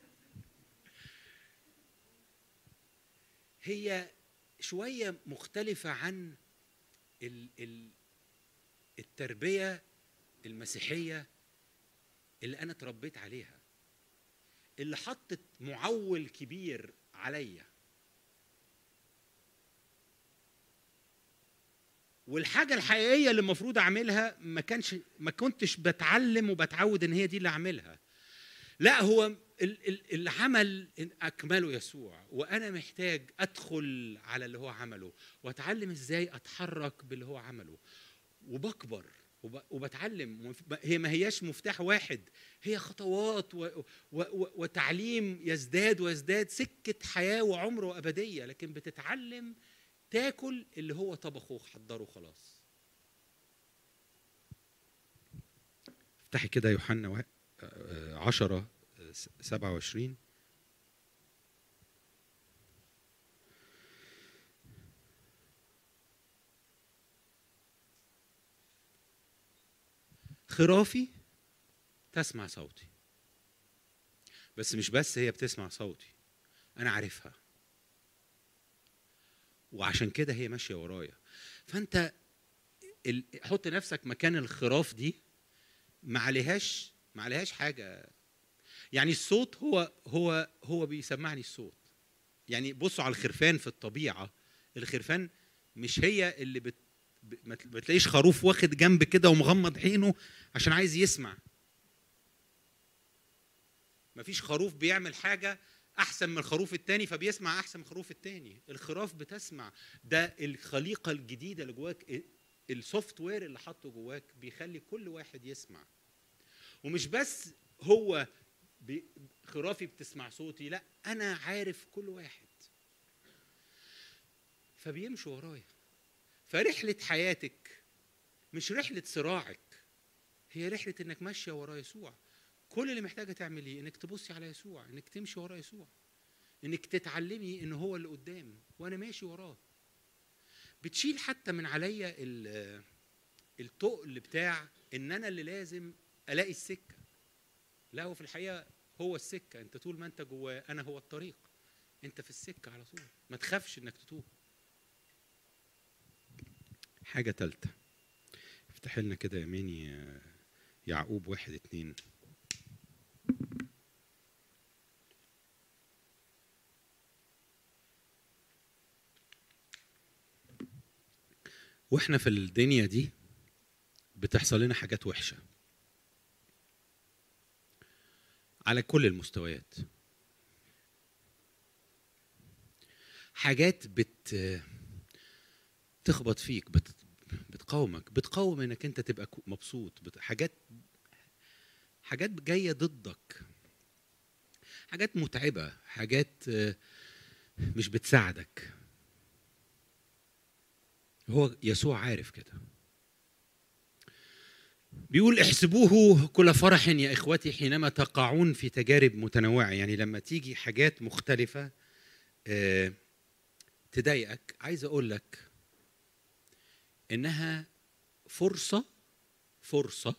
هي شويه مختلفه عن ال ال التربيه المسيحيه اللي انا اتربيت عليها اللي حطت معول كبير عليا والحاجه الحقيقيه اللي المفروض اعملها ما كانش ما كنتش بتعلم وبتعود ان هي دي اللي اعملها لا هو العمل اكمله يسوع وانا محتاج ادخل على اللي هو عمله واتعلم ازاي اتحرك باللي هو عمله وبكبر وبتعلم هي ما هياش مفتاح واحد هي خطوات و و و وتعليم يزداد ويزداد سكه حياه وعمر وابديه لكن بتتعلم تاكل اللي هو طبخه وحضره خلاص افتحي كده يوحنا عشرة سبعة وعشرين خرافي تسمع صوتي بس مش بس هي بتسمع صوتي انا عارفها وعشان كده هي ماشيه ورايا فانت ال... حط نفسك مكان الخراف دي ما عليهاش ما عليهاش حاجه يعني الصوت هو هو هو بيسمعني الصوت يعني بصوا على الخرفان في الطبيعه الخرفان مش هي اللي بت ب- ما تل- ما تلاقيش خروف واخد جنب كده ومغمض عينه عشان عايز يسمع مفيش خروف بيعمل حاجه احسن من الخروف التاني فبيسمع احسن من الخروف التاني الخراف بتسمع ده الخليقه الجديده اللي جواك السوفت وير اللي حاطه جواك بيخلي كل واحد يسمع ومش بس هو بي- خرافي بتسمع صوتي لا انا عارف كل واحد فبيمشوا ورايا فرحله حياتك مش رحله صراعك هي رحله انك ماشيه ورا يسوع كل اللي محتاجه تعمليه انك تبصي على يسوع انك تمشي ورا يسوع انك تتعلمي ان هو اللي قدام وانا ماشي وراه بتشيل حتى من عليا ال- التقل بتاع ان انا اللي لازم الاقي السكه لا هو في الحقيقه هو السكه انت طول ما انت جواه انا هو الطريق انت في السكه على طول ما تخافش انك تتوه حاجه تالته افتح لنا كده يا ماني آه، يعقوب واحد اتنين واحنا في الدنيا دي بتحصل لنا حاجات وحشه على كل المستويات حاجات بت تخبط فيك بت... بتقاومك بتقاوم انك انت تبقى كو- مبسوط بت... حاجات حاجات جايه ضدك حاجات متعبه حاجات آه، مش بتساعدك هو يسوع عارف كده بيقول احسبوه كل فرح يا اخوتي حينما تقعون في تجارب متنوعه يعني لما تيجي حاجات مختلفه آه، تضايقك عايز اقول لك انها فرصه فرصه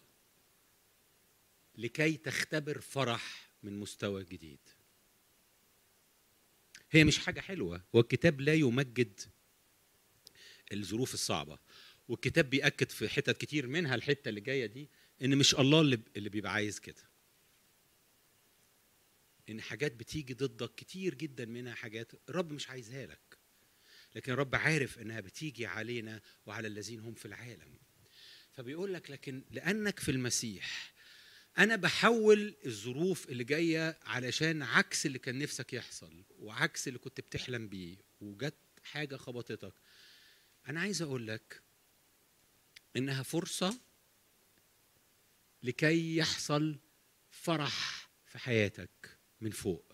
لكي تختبر فرح من مستوى جديد هي مش حاجه حلوه والكتاب لا يمجد الظروف الصعبه والكتاب بيأكد في حتت كتير منها الحته اللي جايه دي ان مش الله اللي اللي بيبقى عايز كده ان حاجات بتيجي ضدك كتير جدا منها حاجات الرب مش عايزها لك لكن الرب عارف انها بتيجي علينا وعلى الذين هم في العالم فبيقول لك لكن لانك في المسيح انا بحول الظروف اللي جايه علشان عكس اللي كان نفسك يحصل وعكس اللي كنت بتحلم بيه وجت حاجه خبطتك انا عايز اقول لك انها فرصه لكي يحصل فرح في حياتك من فوق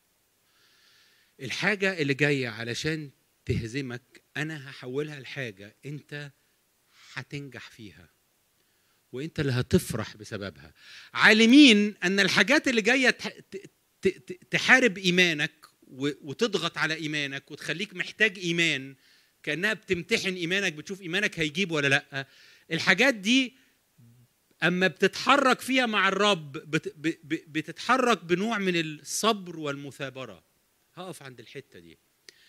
الحاجه اللي جايه علشان تهزمك انا هحولها لحاجه انت هتنجح فيها وانت اللي هتفرح بسببها عالمين ان الحاجات اللي جايه تح- ت- ت- ت- تحارب ايمانك و- وتضغط على ايمانك وتخليك محتاج ايمان كانها بتمتحن ايمانك بتشوف ايمانك هيجيب ولا لا الحاجات دي اما بتتحرك فيها مع الرب بت- ب- ب- بتتحرك بنوع من الصبر والمثابره هقف عند الحته دي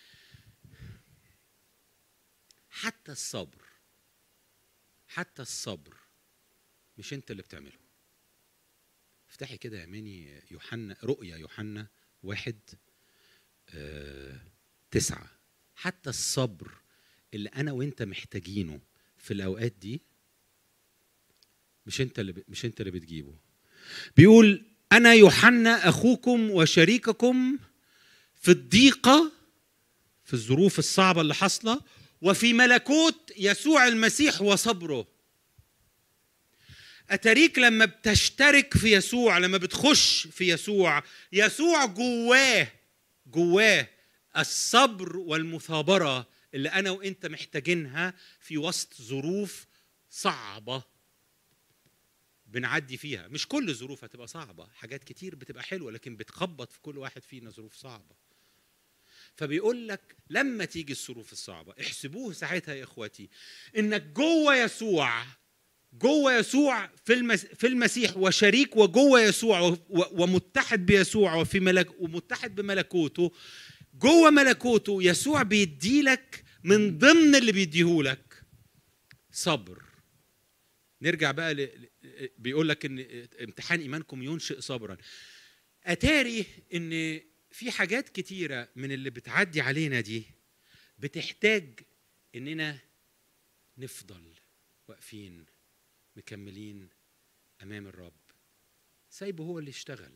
حتى الصبر حتى الصبر مش انت اللي بتعمله افتحي كده يا ماني يوحنا رؤيا يوحنا واحد آه تسعة حتى الصبر اللي انا وانت محتاجينه في الاوقات دي مش انت اللي ب- مش انت اللي بتجيبه بيقول انا يوحنا اخوكم وشريككم في الضيقه في الظروف الصعبه اللي حاصله وفي ملكوت يسوع المسيح وصبره اتاريك لما بتشترك في يسوع لما بتخش في يسوع يسوع جواه جواه الصبر والمثابره اللي انا وانت محتاجينها في وسط ظروف صعبه بنعدي فيها مش كل الظروف هتبقى صعبه حاجات كتير بتبقى حلوه لكن بتخبط في كل واحد فينا ظروف صعبه فبيقول لك لما تيجي الظروف الصعبه احسبوه ساعتها يا اخواتي انك جوه يسوع جوه يسوع في المس... في المسيح وشريك وجوه يسوع و... و- ومتحد بيسوع وفي ملك ومتحد بملكوته جوه ملكوته يسوع بيديلك من ضمن اللي بيديهولك صبر نرجع بقى ل... ل- بيقول لك ان امتحان ايمانكم ينشئ صبرا اتاري ان في حاجات كتيره من اللي بتعدي علينا دي بتحتاج اننا نفضل واقفين مكملين امام الرب سايبه هو اللي يشتغل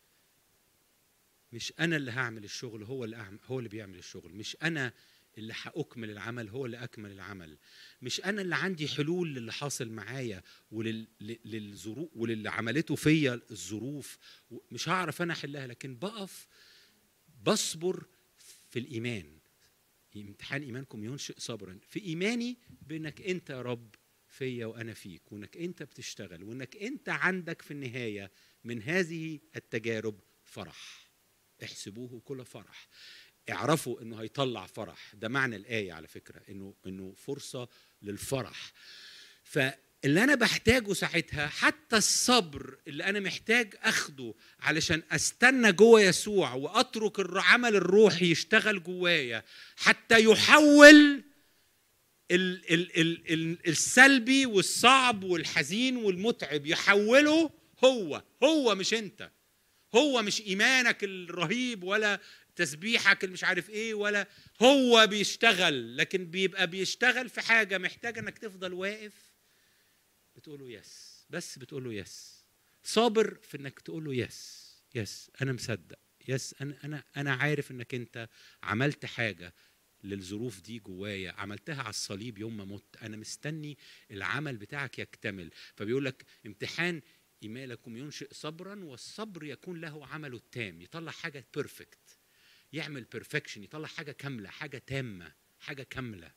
مش انا اللي هعمل الشغل هو اللي أعمل هو اللي بيعمل الشغل مش انا اللي هاكمل العمل هو اللي اكمل العمل مش انا اللي عندي حلول للي حاصل معايا وللظروف وللي عملته فيا الظروف مش هعرف انا احلها لكن بقف بصبر في الايمان امتحان ايمانكم ينشئ صبرا في ايماني بانك انت يا رب فيا وانا فيك وانك انت بتشتغل وانك انت عندك في النهايه من هذه التجارب فرح احسبوه كل فرح اعرفوا انه هيطلع فرح ده معنى الايه على فكره انه انه فرصه للفرح فاللي انا بحتاجه ساعتها حتى الصبر اللي انا محتاج اخده علشان استنى جوه يسوع واترك العمل الروحي يشتغل جوايا حتى يحول ال ال ال ال السلبي والصعب والحزين والمتعب يحوله هو هو مش انت هو مش ايمانك الرهيب ولا تسبيحك اللي مش عارف ايه ولا هو بيشتغل لكن بيبقى بيشتغل في حاجه محتاجه انك تفضل واقف بتقول له يس بس بتقول له يس صابر في انك تقول له يس يس انا مصدق يس انا انا انا عارف انك انت عملت حاجه للظروف دي جوايا عملتها على الصليب يوم ما مت انا مستني العمل بتاعك يكتمل فبيقول لك امتحان ايمانكم ينشئ صبرا والصبر يكون له عمله التام يطلع حاجه بيرفكت يعمل بيرفكشن يطلع حاجه كامله حاجه تامه حاجه كامله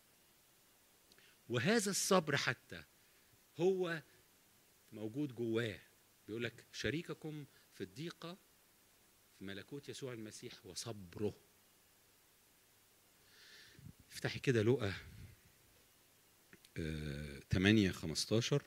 وهذا الصبر حتى هو موجود جواه بيقول لك شريككم في الضيقه في ملكوت يسوع المسيح وصبره افتحي كده لقى 8 15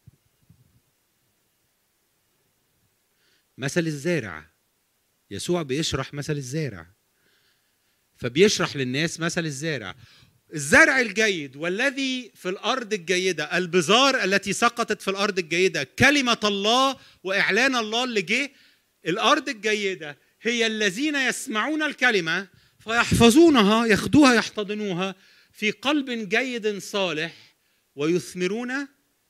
مثل الزارع يسوع بيشرح مثل الزارع فبيشرح للناس مثل الزارع الزرع الجيد والذي في الارض الجيده البذار التي سقطت في الارض الجيده كلمه الله واعلان الله اللي جه الارض الجيده هي الذين يسمعون الكلمه فيحفظونها ياخدوها يحتضنوها في قلب جيد صالح ويثمرون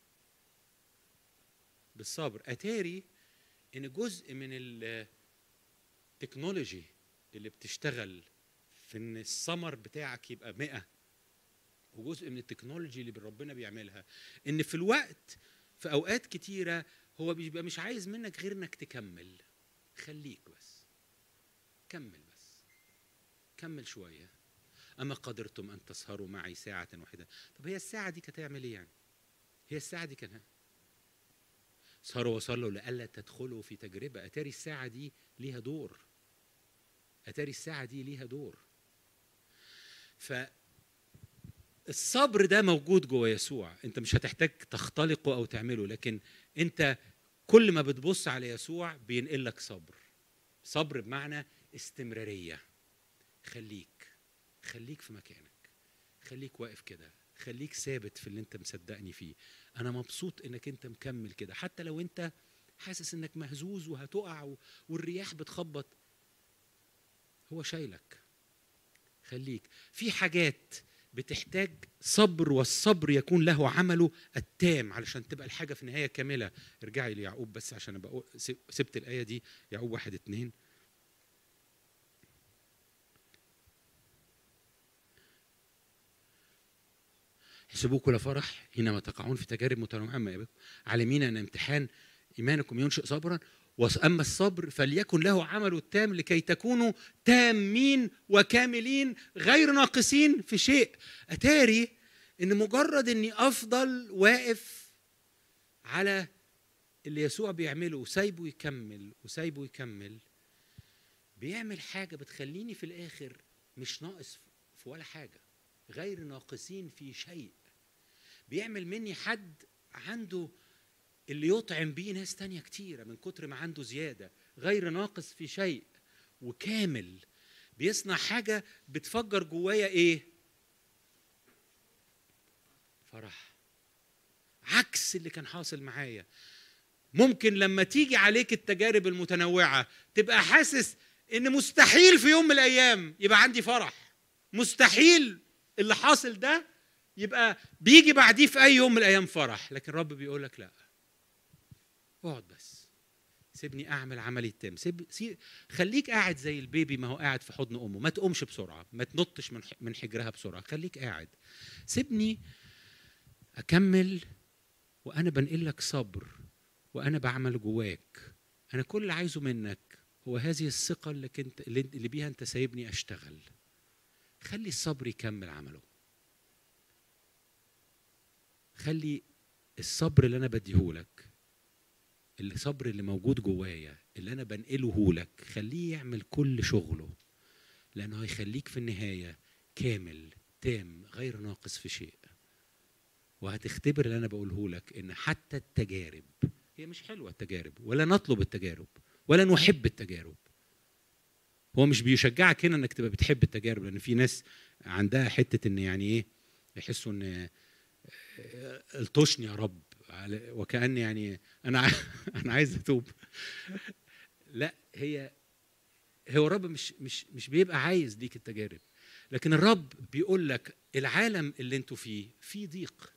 بالصبر اتاري ان جزء من التكنولوجي اللي بتشتغل في ان الثمر بتاعك يبقى مئة وجزء من التكنولوجي اللي ربنا بيعملها ان في الوقت في اوقات كتيره هو بيبقى مش عايز منك غير انك تكمل خليك بس كمل بس كمل شويه اما قدرتم ان تسهروا معي ساعه واحده طب هي الساعه دي كانت تعمل ايه يعني هي الساعه دي كانت سهروا وصلوا لئلا تدخلوا في تجربه اتاري الساعه دي ليها دور اتاري الساعه دي ليها دور ف الصبر ده موجود جوه يسوع انت مش هتحتاج تختلقه او تعمله لكن انت كل ما بتبص على يسوع بينقل لك صبر صبر بمعنى استمراريه خليك خليك في مكانك خليك واقف كده خليك ثابت في اللي انت مصدقني فيه انا مبسوط انك انت مكمل كده حتى لو انت حاسس انك مهزوز وهتقع والرياح بتخبط هو شايلك خليك في حاجات بتحتاج صبر والصبر يكون له عمله التام علشان تبقى الحاجه في النهايه كامله ارجعي ليعقوب بس عشان ابقى سبت الايه دي يعقوب واحد اتنين احسبوه كل فرح حينما تقعون في تجارب متنوعه عالمين ان امتحان ايمانكم ينشئ صبرا واما الصبر فليكن له عمل التام لكي تكونوا تامين وكاملين غير ناقصين في شيء اتاري ان مجرد اني افضل واقف على اللي يسوع بيعمله وسايبه يكمل وسايبه يكمل بيعمل حاجه بتخليني في الاخر مش ناقص في ولا حاجه غير ناقصين في شيء بيعمل مني حد عنده اللي يطعم بيه ناس تانية كتيرة من كتر ما عنده زيادة غير ناقص في شيء وكامل بيصنع حاجة بتفجر جوايا ايه فرح عكس اللي كان حاصل معايا ممكن لما تيجي عليك التجارب المتنوعه تبقى حاسس ان مستحيل في يوم من الايام يبقى عندي فرح مستحيل اللي حاصل ده يبقى بيجي بعديه في اي يوم من الايام فرح لكن رب بيقول لك لا اقعد بس سيبني اعمل عملي التام سيب سي خليك قاعد زي البيبي ما هو قاعد في حضن امه ما تقومش بسرعه ما تنطش من من حجرها بسرعه خليك قاعد سيبني اكمل وانا بنقل لك صبر وانا بعمل جواك انا كل اللي عايزه منك هو هذه الثقه اللي كنت اللي بيها انت سايبني اشتغل خلي الصبر يكمل عمله خلي الصبر اللي انا بديهولك الصبر اللي موجود جوايا اللي انا بنقله لك خليه يعمل كل شغله لانه هيخليك في النهايه كامل تام غير ناقص في شيء وهتختبر اللي انا بقوله لك ان حتى التجارب هي مش حلوه التجارب ولا نطلب التجارب ولا نحب التجارب هو مش بيشجعك هنا انك تبقى بتحب التجارب لان في ناس عندها حته ان يعني ايه يحسوا ان الطشني يا رب وكأن يعني انا انا عايز اتوب لا هي هو الرب مش مش مش بيبقى عايز ليك التجارب لكن الرب بيقول لك العالم اللي انتوا فيه فيه ضيق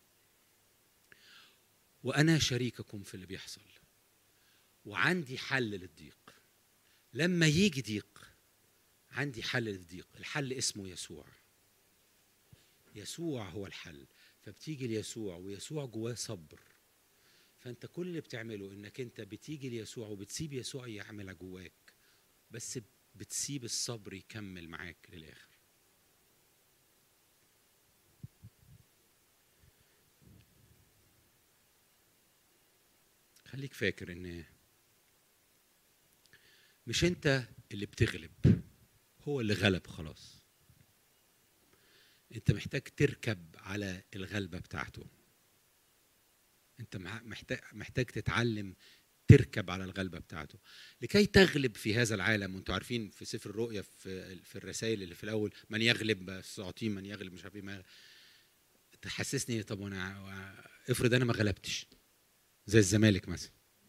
وانا شريككم في اللي بيحصل وعندي حل للضيق لما يجي ضيق عندي حل للضيق الحل اسمه يسوع يسوع هو الحل فبتيجي ليسوع ويسوع جواه صبر فانت كل اللي بتعمله انك انت بتيجي ليسوع وبتسيب يسوع يعمل جواك بس بتسيب الصبر يكمل معاك للاخر خليك فاكر ان مش انت اللي بتغلب هو اللي غلب خلاص انت محتاج تركب على الغلبه بتاعته انت محتاج محتاج تتعلم تركب على الغلبه بتاعته لكي تغلب في هذا العالم وانتوا عارفين في سفر الرؤيا في في الرسائل اللي في الاول من يغلب بس اعطيه من يغلب مش عارف ايه ما تحسسني طب وانا افرض انا ما غلبتش زي الزمالك مثلا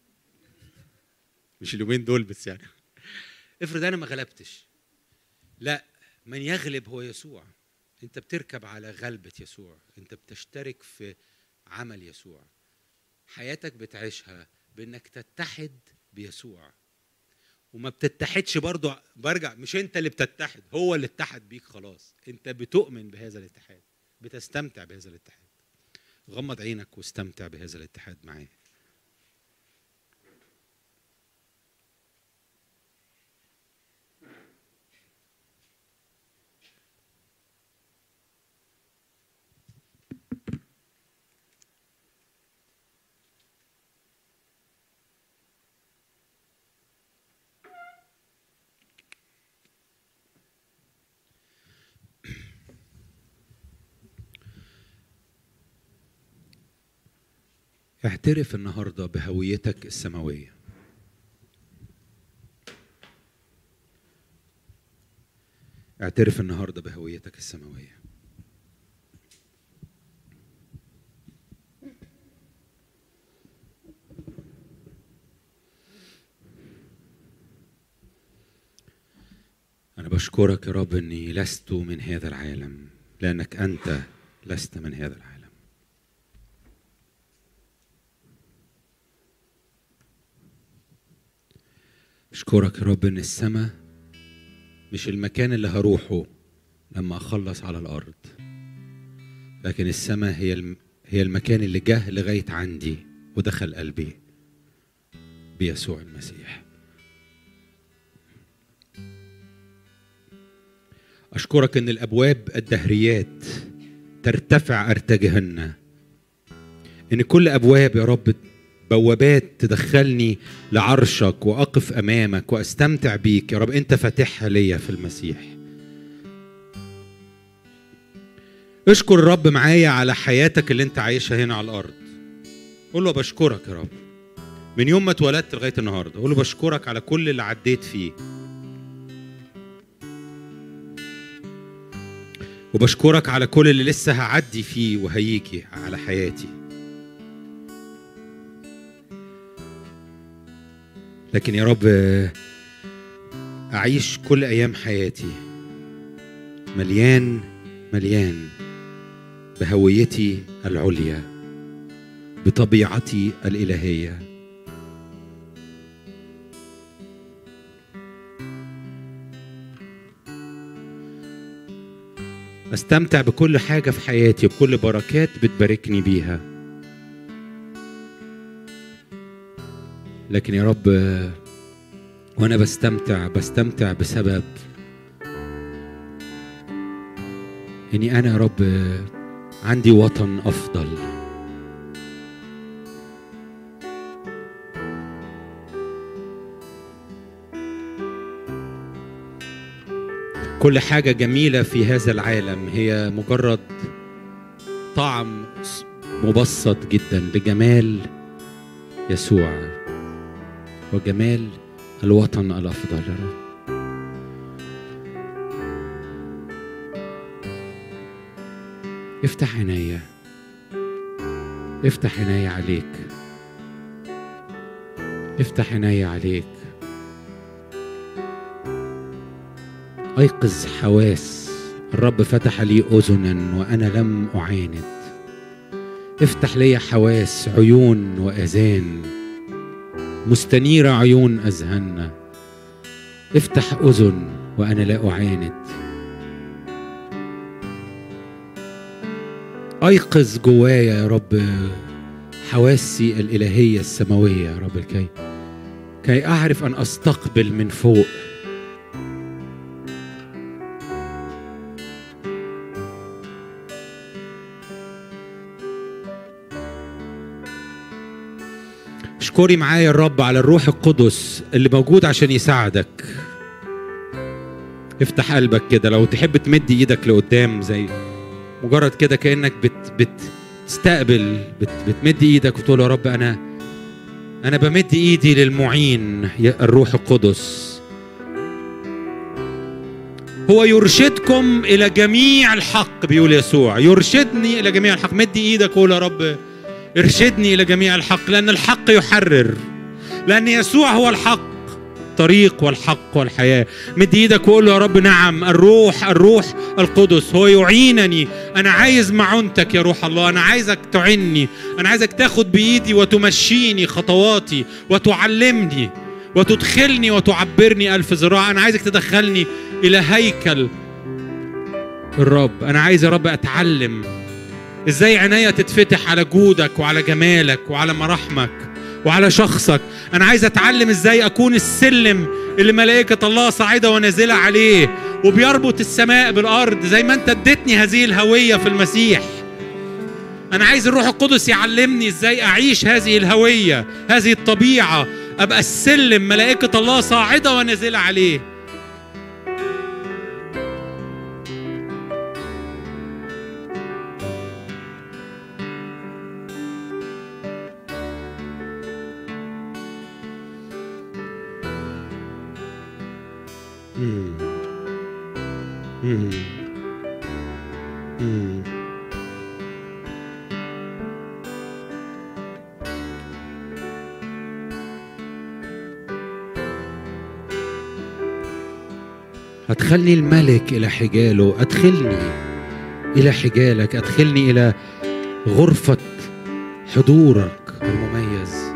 مش اليومين دول بس يعني افرض انا ما غلبتش لا من يغلب هو يسوع انت بتركب على غلبة يسوع انت بتشترك في عمل يسوع حياتك بتعيشها بانك تتحد بيسوع وما بتتحدش برضو برجع مش انت اللي بتتحد هو اللي اتحد بيك خلاص انت بتؤمن بهذا الاتحاد بتستمتع بهذا الاتحاد غمض عينك واستمتع بهذا الاتحاد معاه اعترف النهارده بهويتك السماويه اعترف النهارده بهويتك السماويه انا بشكرك يا رب اني لست من هذا العالم لانك انت لست من هذا العالم اشكرك يا رب ان السماء مش المكان اللي هروحه لما اخلص على الارض لكن السماء هي الم... هي المكان اللي جه لغايه عندي ودخل قلبي بيسوع المسيح اشكرك ان الابواب الدهريات ترتفع ارتجهن ان كل ابواب يا رب بوابات تدخلني لعرشك واقف امامك واستمتع بيك يا رب انت فاتحها ليا في المسيح اشكر الرب معايا على حياتك اللي انت عايشها هنا على الارض قول له بشكرك يا رب من يوم ما اتولدت لغايه النهارده قول له بشكرك على كل اللي عديت فيه وبشكرك على كل اللي لسه هعدي فيه وهيجي على حياتي لكن يا رب أعيش كل أيام حياتي مليان مليان بهويتي العليا بطبيعتي الإلهية استمتع بكل حاجة في حياتي بكل بركات بتباركني بيها لكن يا رب وانا بستمتع بستمتع بسبب اني انا يا رب عندي وطن افضل كل حاجه جميله في هذا العالم هي مجرد طعم مبسط جدا لجمال يسوع وجمال الوطن الافضل يا رب افتح عينيا افتح عينيا عليك افتح عينيا عليك ايقظ حواس الرب فتح لي اذنا وانا لم اعاند افتح لي حواس عيون واذان مستنيره عيون اذهاننا افتح اذن وانا لا اعاند ايقظ جوايا يا رب حواسي الالهيه السماويه يا رب الكي كي اعرف ان استقبل من فوق اشكري معايا الرب على الروح القدس اللي موجود عشان يساعدك افتح قلبك كده لو تحب تمد ايدك لقدام زي مجرد كده كانك بت بتستقبل بت بتمد ايدك وتقول يا رب انا انا بمد ايدي للمعين الروح القدس هو يرشدكم الى جميع الحق بيقول يسوع يرشدني الى جميع الحق مد ايدك وقول يا رب ارشدني الى جميع الحق لان الحق يحرر لان يسوع هو الحق الطريق والحق والحياه مد ايدك وقول له يا رب نعم الروح الروح القدس هو يعينني انا عايز معونتك يا روح الله انا عايزك تعني انا عايزك تاخد بايدي وتمشيني خطواتي وتعلمني وتدخلني وتعبرني الف ذراع انا عايزك تدخلني الى هيكل الرب انا عايز يا رب اتعلم ازاي عينيا تتفتح على جودك وعلى جمالك وعلى مراحمك وعلى شخصك انا عايز اتعلم ازاي اكون السلم اللي ملائكه الله صاعده ونازله عليه وبيربط السماء بالارض زي ما انت اديتني هذه الهويه في المسيح انا عايز الروح القدس يعلمني ازاي اعيش هذه الهويه هذه الطبيعه ابقى السلم ملائكه الله صاعده ونازله عليه أدخلني الملك إلى حجاله أدخلني إلى حجالك أدخلني إلى غرفة حضورك المميز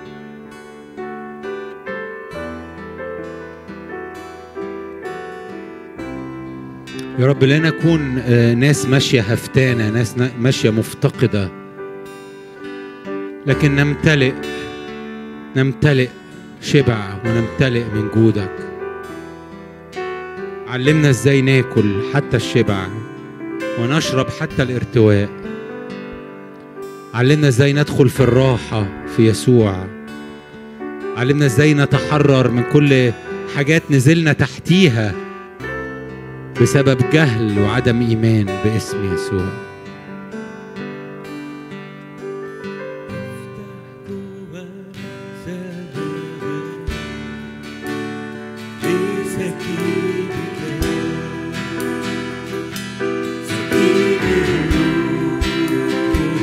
يا رب لا نكون ناس ماشية هفتانة ناس ماشية مفتقدة لكن نمتلئ نمتلئ شبع ونمتلئ من جودك علمنا ازاي ناكل حتى الشبع ونشرب حتى الارتواء علمنا ازاي ندخل في الراحة في يسوع علمنا ازاي نتحرر من كل حاجات نزلنا تحتيها بسبب جهل وعدم ايمان باسم يسوع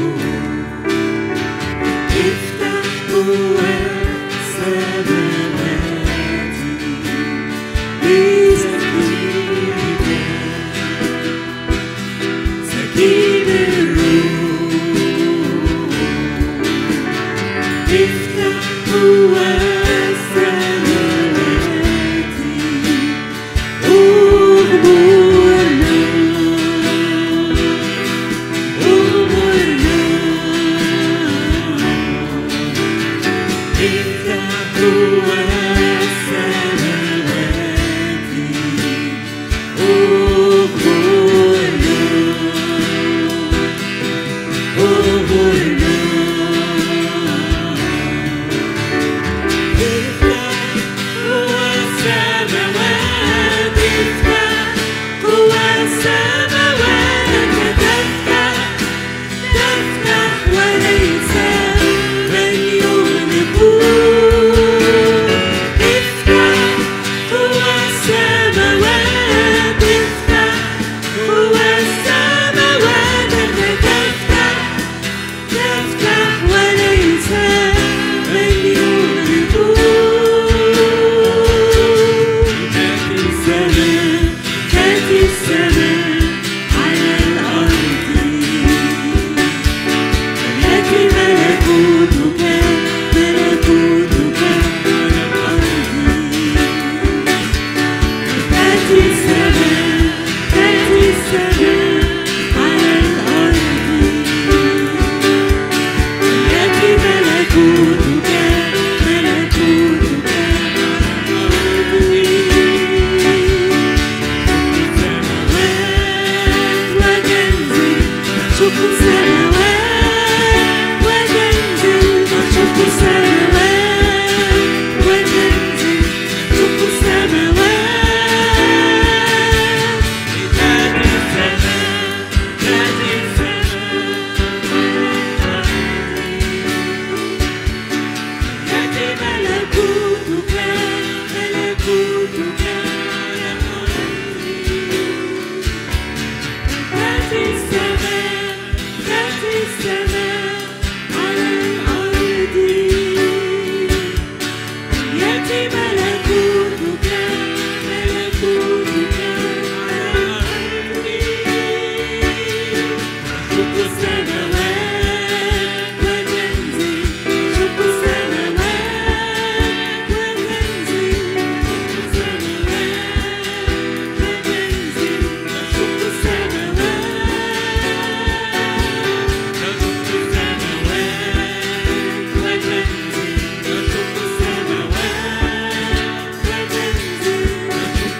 افتح جوا سماوات شق السماوات وتنزل شق السماوات وتنزل شق السماوات ذات السماء ذات السماء يأتي ملكوتك ملكوتك على الأرض تأتي السماء تأتي السماء على الأرض يأتي ملكوتك ملكوتك على الأرض شق السماوات وتنزل شق السماوات وتنزل شق السماوات وتنزل شق السماوات شق السماوات وتنزل شق السماوات وتنزل شق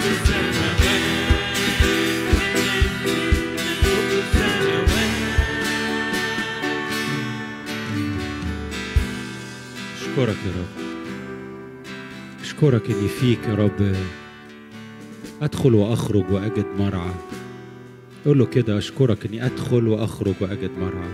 أشكرك يا رب أشكرك إني فيك يا رب أدخل وأخرج وأجد مرعى قول له كده أشكرك إني أدخل وأخرج وأجد مرعى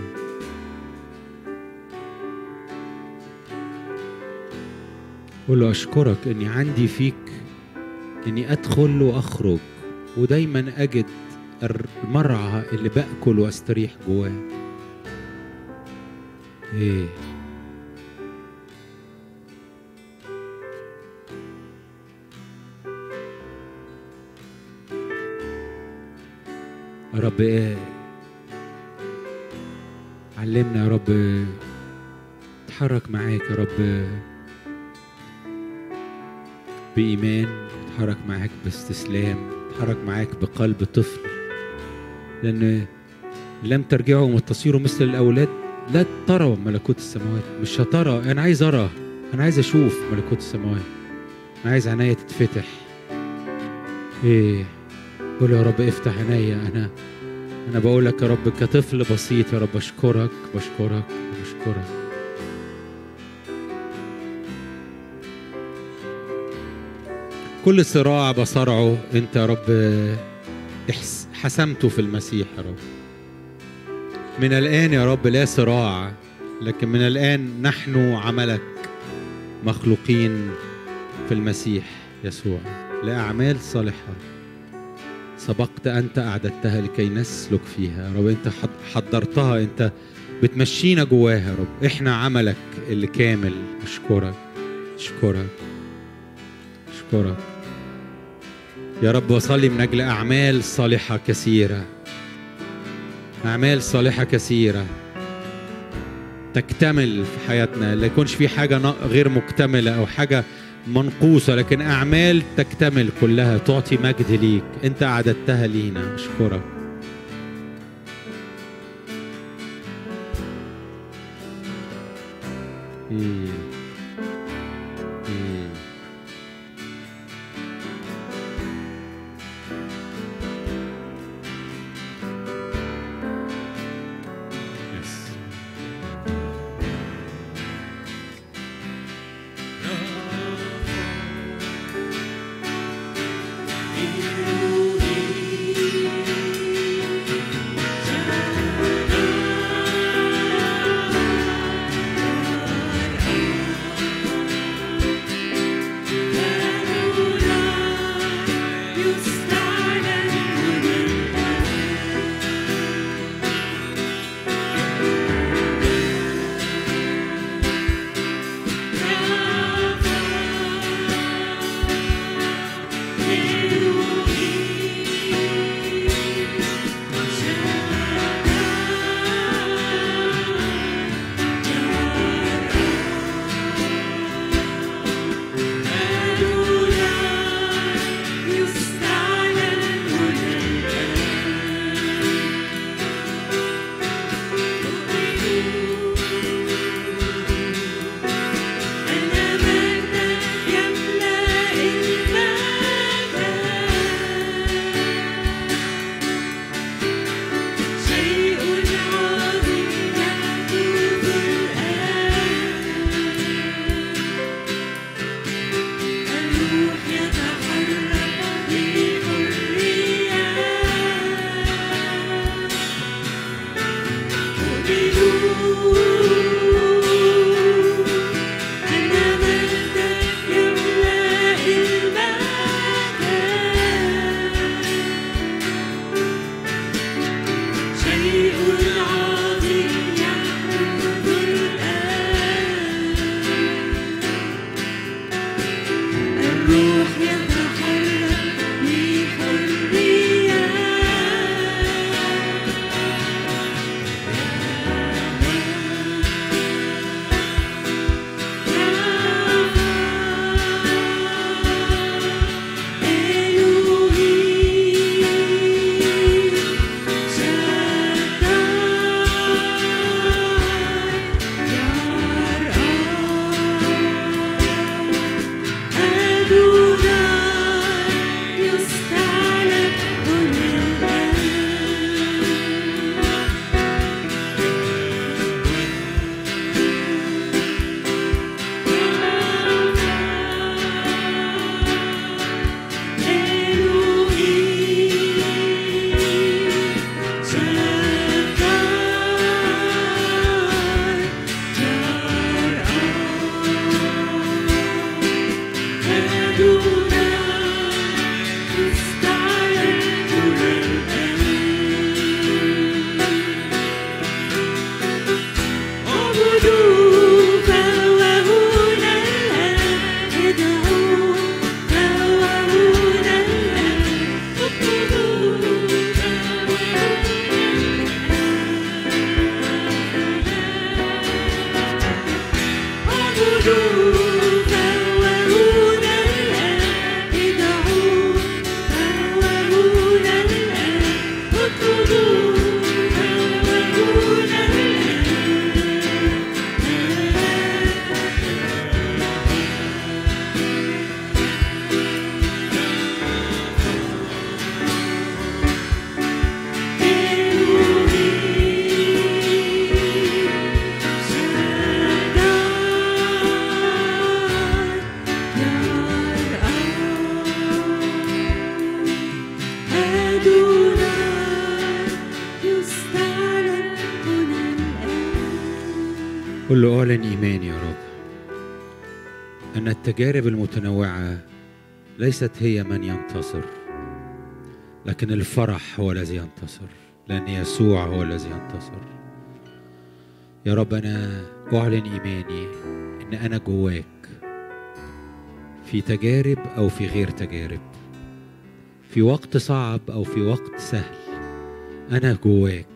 قول له أشكرك إني عندي فيك إني أدخل وأخرج ودايما أجد المرعى اللي بأكل وأستريح جواه إيه يا رب ايه علمنا يا رب نتحرك معاك يا رب بإيمان نتحرك معاك باستسلام نتحرك معاك بقلب طفل لأن لم ترجعوا وتصيروا مثل الأولاد لا تروا ملكوت السماوات مش هترى أنا عايز أرى أنا عايز أشوف ملكوت السماوات أنا عايز عينيا تتفتح إيه قول يا رب افتح عينيا انا انا بقول لك يا رب كطفل بسيط يا رب اشكرك بشكرك بشكرك كل صراع بصرعه انت يا رب احس- حسمته في المسيح يا رب من الان يا رب لا صراع لكن من الان نحن عملك مخلوقين في المسيح يسوع لاعمال صالحه سبقت أنت أعددتها لكي نسلك فيها يا رب أنت حض- حضرتها أنت بتمشينا جواها يا رب إحنا عملك اللي كامل أشكرك أشكرك أشكرك يا رب وصلي من أجل أعمال صالحة كثيرة أعمال صالحة كثيرة تكتمل في حياتنا لا يكونش في حاجة نا- غير مكتملة أو حاجة منقوصة لكن أعمال تكتمل كلها تعطي مجد ليك أنت أعددتها لينا أشكرك مم. مم. Yes. السماوات قل له اعلن ايماني يا رب ان التجارب المتنوعه ليست هي من ينتصر لكن الفرح هو الذي ينتصر لان يسوع هو الذي ينتصر يا رب انا اعلن ايماني ان انا جواك في تجارب او في غير تجارب في وقت صعب او في وقت سهل انا جواك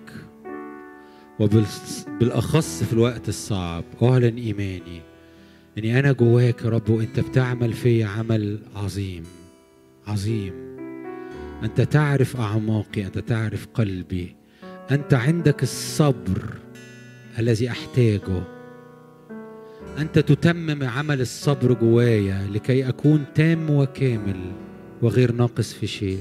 وبالاخص في الوقت الصعب اعلن ايماني اني انا جواك يا رب وانت بتعمل في عمل عظيم عظيم انت تعرف اعماقي انت تعرف قلبي انت عندك الصبر الذي احتاجه انت تتمم عمل الصبر جوايا لكي اكون تام وكامل وغير ناقص في شيء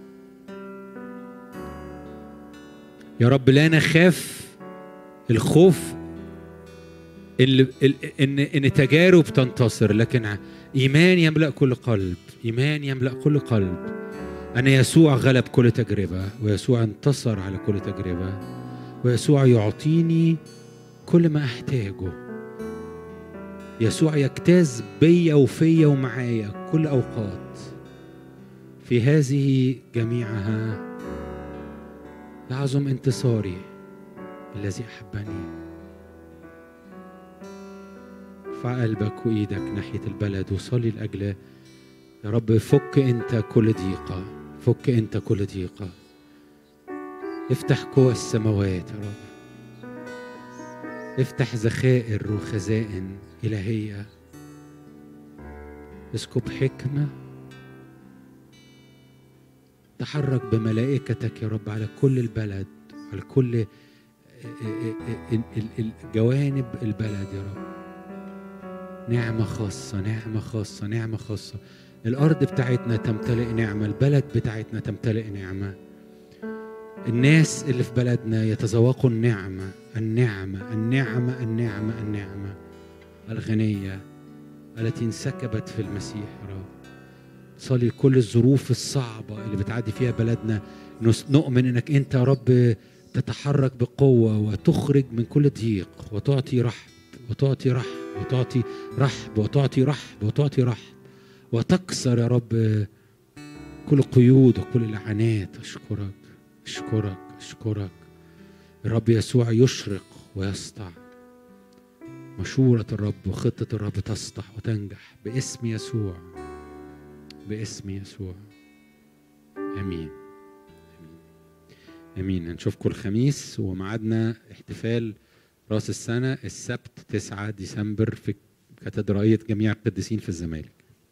يا رب لا نخاف الخوف اللي ان ان تجارب تنتصر لكن ايمان يملا كل قلب ايمان يملا كل قلب ان يسوع غلب كل تجربه ويسوع انتصر على كل تجربه ويسوع يعطيني كل ما احتاجه يسوع يجتاز بيا وفيا ومعايا كل اوقات في هذه جميعها يعظم انتصاري الذي احبني ارفع قلبك وايدك ناحيه البلد وصلي لاجل يا رب فك انت كل ضيقه فك انت كل ضيقه افتح قوى السماوات يا رب افتح ذخائر وخزائن الهيه اسكب حكمه تحرك بملائكتك يا رب على كل البلد على كل جوانب البلد يا رب نعمة خاصة نعمة خاصة نعمة خاصة الأرض بتاعتنا تمتلئ نعمة البلد بتاعتنا تمتلئ نعمة الناس اللي في بلدنا يتذوقوا النعمة النعمة النعمة النعمة النعمة الغنية التي انسكبت في المسيح يا رب صلي كل الظروف الصعبة اللي بتعدي فيها بلدنا نؤمن انك انت يا رب تتحرك بقوة وتخرج من كل ضيق وتعطي رحب وتعطي رحب وتعطي رحب وتعطي رحب وتعطي رحب وتكسر يا رب كل قيود وكل لعنات أشكرك أشكرك أشكرك الرب يسوع يشرق ويسطع مشورة الرب وخطة الرب تسطح وتنجح باسم يسوع باسم يسوع امين امين نشوفكم الخميس وميعادنا احتفال راس السنه السبت 9 ديسمبر في كاتدرائيه جميع القديسين في الزمالك